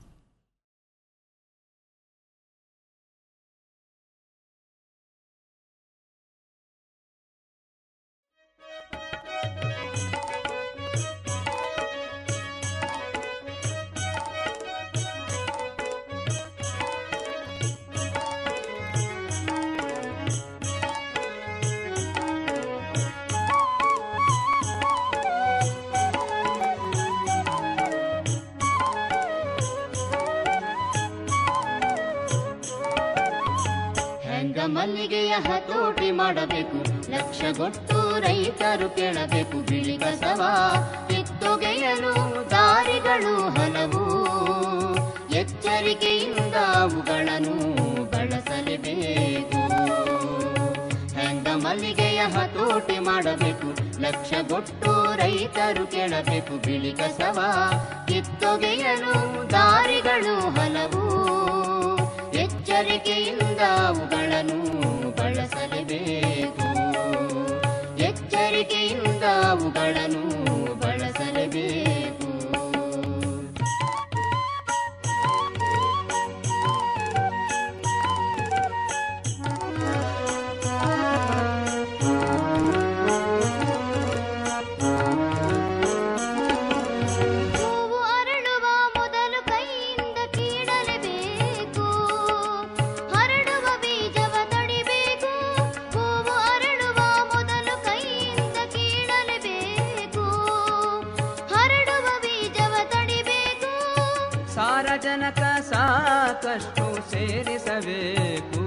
ಹೆಂಗ ಮಲ್ಲಿಗೆಯ ಹತೋಟಿ ಮಾಡಬೇಕು ಲಕ್ಷಗೊಟ್ಟು ರೈತರು ಕೇಳಬೇಕು ಬಿಳಿ ಕಸವ ಕಿತ್ತೊಗೆಯಲು ದಾರಿಗಳು ಹಲವು ಎಚ್ಚರಿಕೆಯಿಂದ ಅವುಗಳನ್ನು ಬಳಸಲೇಬೇಕು ಹೆಂಗ ಮಲ್ಲಿಗೆಯ ಹತೋಟಿ ಮಾಡಬೇಕು ಲಕ್ಷಗೊಟ್ಟು ರೈತರು ಕೇಳಬೇಕು ಬಿಳಿ ಕಸವ ಕಿತ್ತೊಗೆಯಲು ದಾರಿಗಳು ಹಲವು ಎಚ್ಚರಿಕೆಯಿಂದ ಅವುಗಳನ್ನು ಬಳಸಲೇಬೇಕು ಎಚ್ಚರಿಕೆಯಿಂದ ಅವುಗಳನ್ನು ಬಳಸಲೇಬೇಕು ಹೂವು ಅರಳುವ ಮೊದಲು ಕೈಯಿಂದ ಕೀಳಲೇಬೇಕು ಹರಡುವ ಬೀಜವ ತಡಿಬೇಕು ಹೂವು ಅರಳುವ ಮೊದಲು ಕೈಯಿಂದ ಕೀಳಲೇಬೇಕು ಹರಡುವ ಬೀಜವ ತಡಿಬೇಕು ಸಾರಜನಕ ಸಾಕಷ್ಟು ಸೇರಿಸಬೇಕು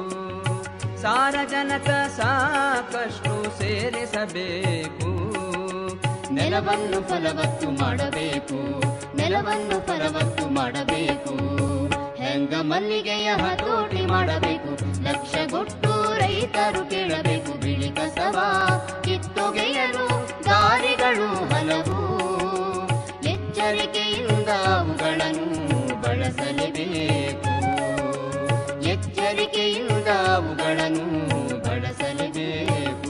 ಸಾರಜನಕ ಸಾಕಷ್ಟು ಸೇರಿಸಬೇಕು ನೆಲವನ್ನು ಫಲವತ್ತು ಮಾಡಬೇಕು ನೆಲವನ್ನು ಫಲವತ್ತು ಮಾಡಬೇಕು ಹೆಂಗ ಮಲ್ಲಿಗೆಯ ಹತೋಟಿ ಮಾಡಬೇಕು ಲಕ್ಷಗೊಟ್ಟು ರೈತರು ಕೇಳಬೇಕು ಬಿಳಿ ಕಸವ ಕಿತ್ತೊಗೆಯಲು ದಾರಿಗಳು ಹಲವು ಎಚ್ಚರಿಕೆಯಿಂದ ಅವುಗಳನ್ನು ಬಳಸಲೇಬೇಕು ಎಚ್ಚರಿಕೆಯಿಂದ ಅವುಗಳನ್ನು ಬಳಸಲೇಬೇಕು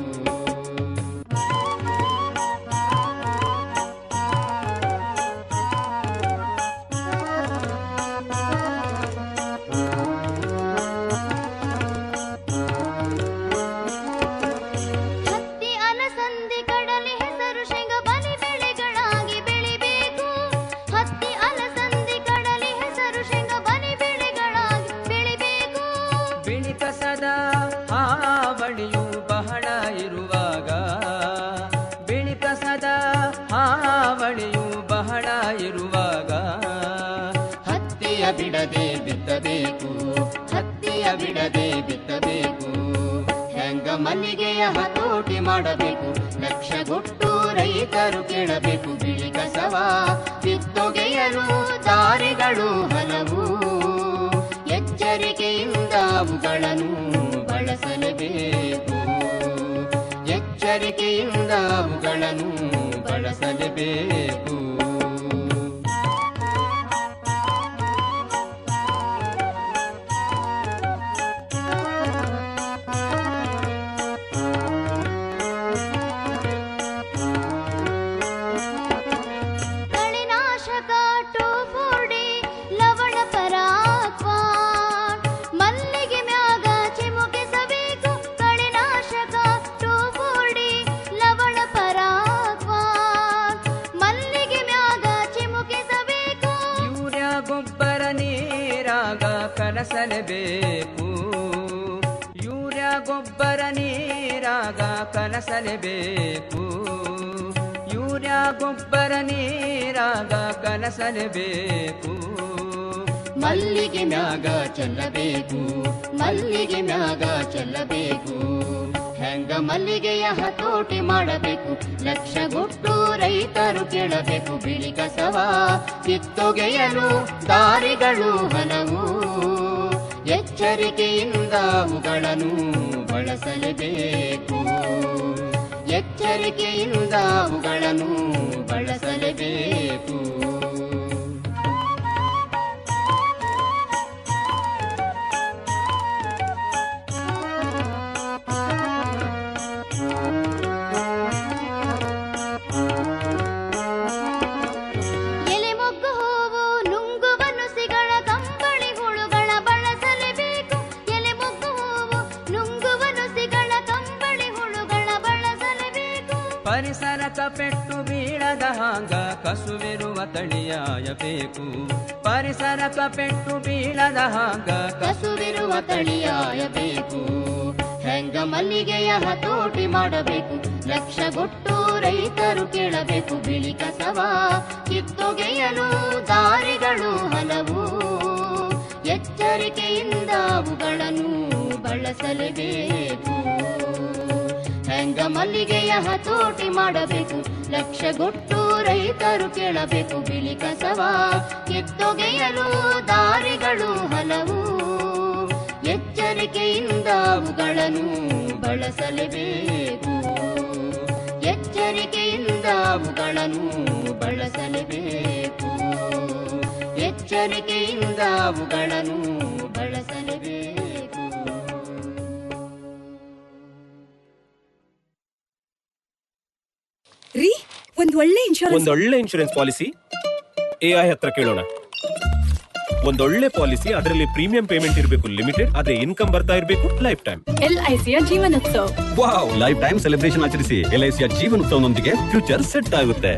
ಹತ್ತಿ ಅಲಸಂದಿ ಕಡಲೆ ಹೆಸರು ಶೇಂಗ ಬಲಿ ಬೆಳೆಗಳಾಗಿ ಬೆಳಿಬೇಕು ಹತ್ತಿ ಅಲಸಂದಿ ಕಡಲೆ ಹೆಸರು ಶೇಂಗ ಬಲಿ ಬೆಳೆಗಳಾಗಿ ಬೆಳಿಬೇಕು ಬಿಳಿ ಕಸದ ಹಾವಳಿಯು ಬಹಳ ಇರುವಾಗ ಬಿಳಿ ಕಸದ ಹಾವಳಿಯು ಬಹಳ ಇರುವಾಗ ಹತ್ತಿಯ ಬಿಡದೆ ಬಿತ್ತಬೇಕು ಹತ್ತಿಯ ಬಿಡದೆ ಬಿತ್ತಬೇಕು ಹೆಂಗ ಮಲ್ಲಿಗೆಯ ಹತೋಟಿ ಮಾಡಬೇಕು ಲಕ್ಷಗೊಟ್ಟು ರೈತರು ಕೇಳಬೇಕು ಬಿಳಿ ಕಸವ ಕಿತ್ತೊಗೆಯಲು ದಾರಿಗಳು ಹಲವು ಎಚ್ಚರಿಕೆಯಿಂದ ಅವುಗಳನ್ನು ಬಳಸಲೇಬೇಕು ಎಚ್ಚರಿಕೆಯಿಂದ ಅವುಗಳನ್ನು ಬಳಸಲೇಬೇಕು ಕಳೆನಾಶಕ ಟೋಫೋಡಿ ಲವಣ ಪರಾಕ್ವಾನ್ ಮಲ್ಲಿಗೆ ಮ್ಯಾಗ ಚಿಮುಕಿಸಬೇಕು ಕಳೆನಾಶಕ ಟೋಫೋಡಿ ಲವಣ ಪರಾಕ್ವಾನ್ ಮಲ್ಲಿಗೆ ಮ್ಯಾಗ ಚಿಮುಕಿಸಬೇಕು ಯೂರಿಯಾ ಗೊಬ್ಬರ ನೀರಾಗ ಕಲಸಲೇಬೇಕು ಯೂರಿಯಾ ಗೊಬ್ಬರ ನೀರಾಗ ಕಲಸಲೇಬೇಕು ಯೂರಿಯಾ ಗೊಬ್ಬರ ನೀರಾಗ ಕಲಸಲೇಬೇಕು ಮಲ್ಲಿಗೆ ಮ್ಯಾಗ ಚೆಲ್ಲಬೇಕು ಮಲ್ಲಿಗೆ ಮ್ಯಾಗ ಚೆಲ್ಲಬೇಕು ಹೆಂಗ ಮಲ್ಲಿಗೆಯ ಹತೋಟಿ ಮಾಡಬೇಕು ಲಕ್ಷಗೊಟ್ಟು ರೈತರು ಕೇಳಬೇಕು ಬಿಳಿ ಕಸವ ಕಿತ್ತೊಗೆಯಲು ದಾರಿಗಳು ಹಲವು ಎಚ್ಚರಿಕೆಯಿಂದ ಅವುಗಳನ್ನು ಬಳಸಲೇಬೇಕು ಎಚ್ಚರಿಕೆಯಿಂದ ಅವುಗಳನ್ನು ಬಳಸಲೇಬೇಕು ಕಸುವಿರುವ ತಳಿಯಾಯಬೇಕು ಪರಿಸರಕ ಪೆಟ್ಟು ಬೀಳದ ಹಾಗ ಕಸುವಿರುವ ತಳಿಯಾಯಬೇಕು ಹೆಂಗ ಮಲ್ಲಿಗೆಯ ಹತೋಟಿ ಮಾಡಬೇಕು ಲಕ್ಷಗೊಟ್ಟು ರೈತರು ಕೇಳಬೇಕು ಬಿಳಿ ಕಸವ ಕಿತ್ತೊಗೆಯಲು ದಾರಿಗಳು ಹಲವು ಎಚ್ಚರಿಕೆಯಿಂದ ಅವುಗಳನ್ನು ಬಳಸಲೇಬೇಕು ಹೆಂಗ ಮಲ್ಲಿಗೆಯ ಹತೋಟಿ ಮಾಡಬೇಕು ಲಕ್ಷಗೊಟ್ಟು ರೈತರು ಕೇಳಬೇಕು ಬಿಳಿ ಕಸವ ಕಿತ್ತೊಗೆಯಲು ದಾರಿಗಳು ಹಲವು ಎಚ್ಚರಿಕೆಯಿಂದ ಅವುಗಳನ್ನು ಬಳಸಲೇಬೇಕು ಎಚ್ಚರಿಕೆಯಿಂದ ಅವುಗಳನ್ನು ಬಳಸಲೇಬೇಕು ಎಚ್ಚರಿಕೆಯಿಂದ ಅವುಗಳನ್ನು ಬಳಸಲೇಬೇಕು ರೀ ಒಂದ್ ಒಳ್ಳೆ ಇನ್ಶೂರೆನ್ಸ್ ಒಂದೊಳ್ಳೆ ಇನ್ಶೂರೆನ್ಸ್ ಪಾಲಿಸಿ ಎಐ ಹತ್ರ ಕೇಳೋಣ ಒಂದೊಳ್ಳೆ ಪಾಲಿಸಿ ಅದರಲ್ಲಿ ಪ್ರೀಮಿಯಂ ಪೇಮೆಂಟ್ ಇರಬೇಕು ಲಿಮಿಟೆಡ್ ಅದೇ ಇನ್ಕಮ್ ಬರ್ತಾ ಇರಬೇಕು ಲೈಫ್ ಟೈಮ್ ಎಲ್ ಐ ಸಿಯ ಜೀವನೋತ್ಸವ ವಾವ್ ಲೈಫ್ ಟೈಮ್ ಸೆಲೆಬ್ರೇಷನ್ ಆಚರಿಸಿ ಎಲ್ಐಸಿಯ ಜೀವನೋತ್ಸವನೊಂದಿಗೆ ಫ್ಯೂಚರ್ ಸೆಟ್ ಆಗುತ್ತೆ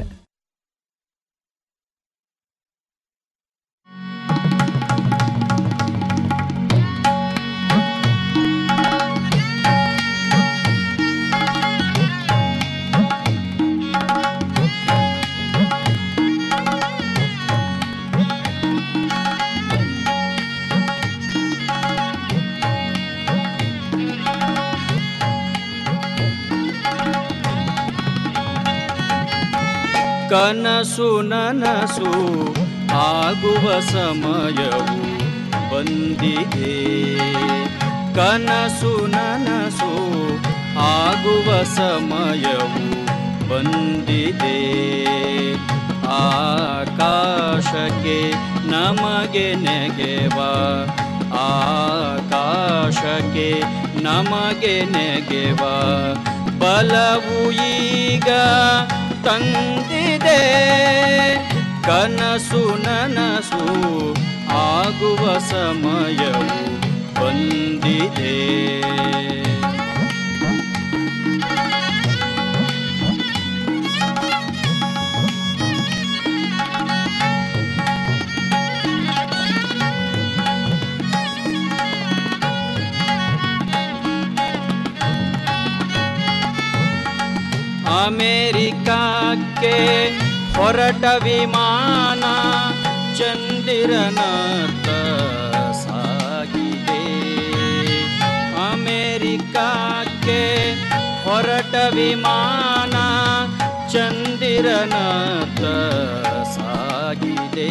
ಕನಸು ನನಸು ಆಗುವ ಸಮಯವು ಬಂದಿದೆ ಕನಸು ನನಸು ಆಗುವ ಸಮಯವು ಬಂದಿದೆ ಆಕಾಶಕ್ಕೆ ನಮಗೆ ನೆಗೆವ ಆಕಾಶಕ್ಕೆ ನಮಗೆ ನೆಗೆವ ಬಲವು ಈಗ ತಂದಿದೆ ಕನಸು ನನಸು ಆಗುವ ಸಮಯವು ಬಂದಿದೆ ಅಮೇರಿಕಕ್ಕೆ ಹೊರಟ ವಿಮಾನ ಚಂದಿರನತ್ತ ಸಾಗಿದೆ ಅಮೇರಿಕಕ್ಕೆ ಹೊರಟ ವಿಮಾನ ಚಂದಿರನತ್ತ ಸಾಗಿದೆ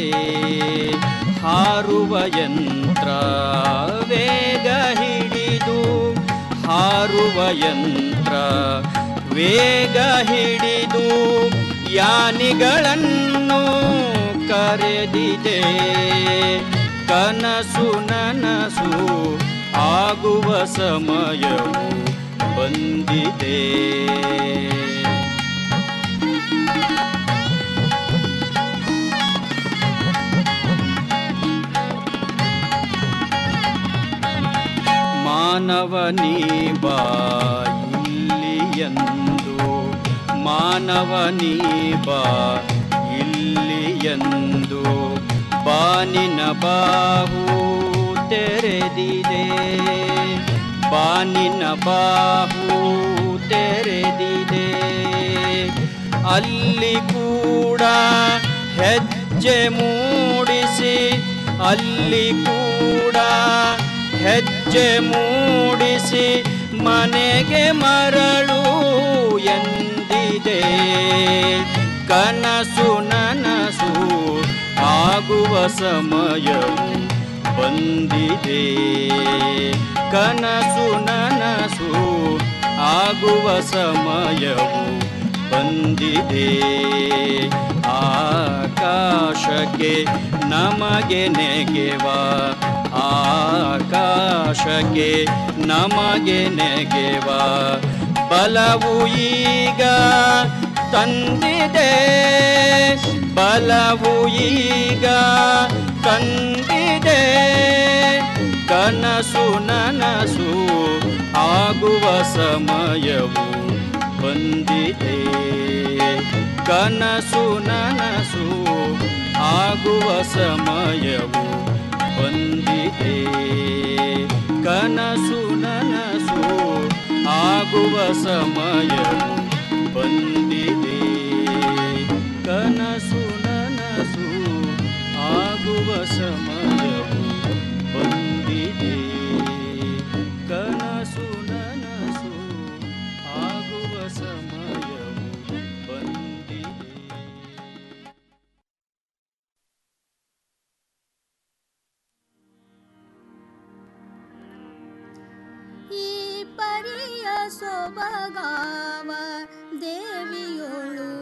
ಹಾರುವ ಯಂತ್ರ ವೇಗ ಹಿಡಿದು ಹಾರುವ ಯಂತ್ರ ವೇಗ ಹಿಡಿದು ಯಾನಿಗಳನ್ನು ಕರೆದಿದೆ ಕನಸು ನನಸು ಆಗುವ ಸಮಯವು ಬಂದಿದೆ ಮಾನವನೀ ಬಾ ಇಲ್ಲಿಯಂದು ಮಾನವನೀ ಬಾ ಇಲ್ಲಿಯಂದು ಬಾನಿನ ಬಾಹು ತೆರೆದಿದೆ ಬಾನಿನ ಬಾಹು ತೆರೆದಿದೆ ಅಲ್ಲಿ ಕೂಡ ಹೆಜ್ಜೆ ಮೂಡಿಸಿ ಅಲ್ಲಿ ಕೂಡ ಹೆಜ್ಜೆ ಮೂಡಿಸಿ ಮನೆಗೆ ಮರಳು ಎಂದಿದೆ ಕನಸು ನನಸು ಆಗುವ ಸಮಯವು ಬಂದಿದೆ ಕನಸು ನನಸು ಆಗುವ ಸಮಯವು ಬಂದಿದೆ ಆಕಾಶಕ್ಕೆ ನಮಗೆ ನೆಗೆವ ಆಕಾಶಕ್ಕೆ ನಮಗೆ ನೆಗೆವ ಬಲವು ಈಗ ತಂದಿದೆ ಬಲವು ಈಗ ತಂದಿದೆ ಕನಸು ನನಸು ಆಗುವ ಸಮಯವು ಬಂದಿದೆ ಕನಸು ನನಸು ಆಗುವ ಸಮಯವು ಬಂದಿದೆ ಕನಸು ನನಸು ಆಗುವ ಸಮಯವು ಬಂದಿದೆ ಕನಸು ನನಸು ಆಗುವ ಸಮಯವು ಬಂದಿದೆ ಕನಸು ನನಸು ಆಗುವ ಸಮಯವು ಬಂದಿದೆ ಈ ಪರಿಯ ಸೊಬಗಾವ ದೇವಿಯೋಳು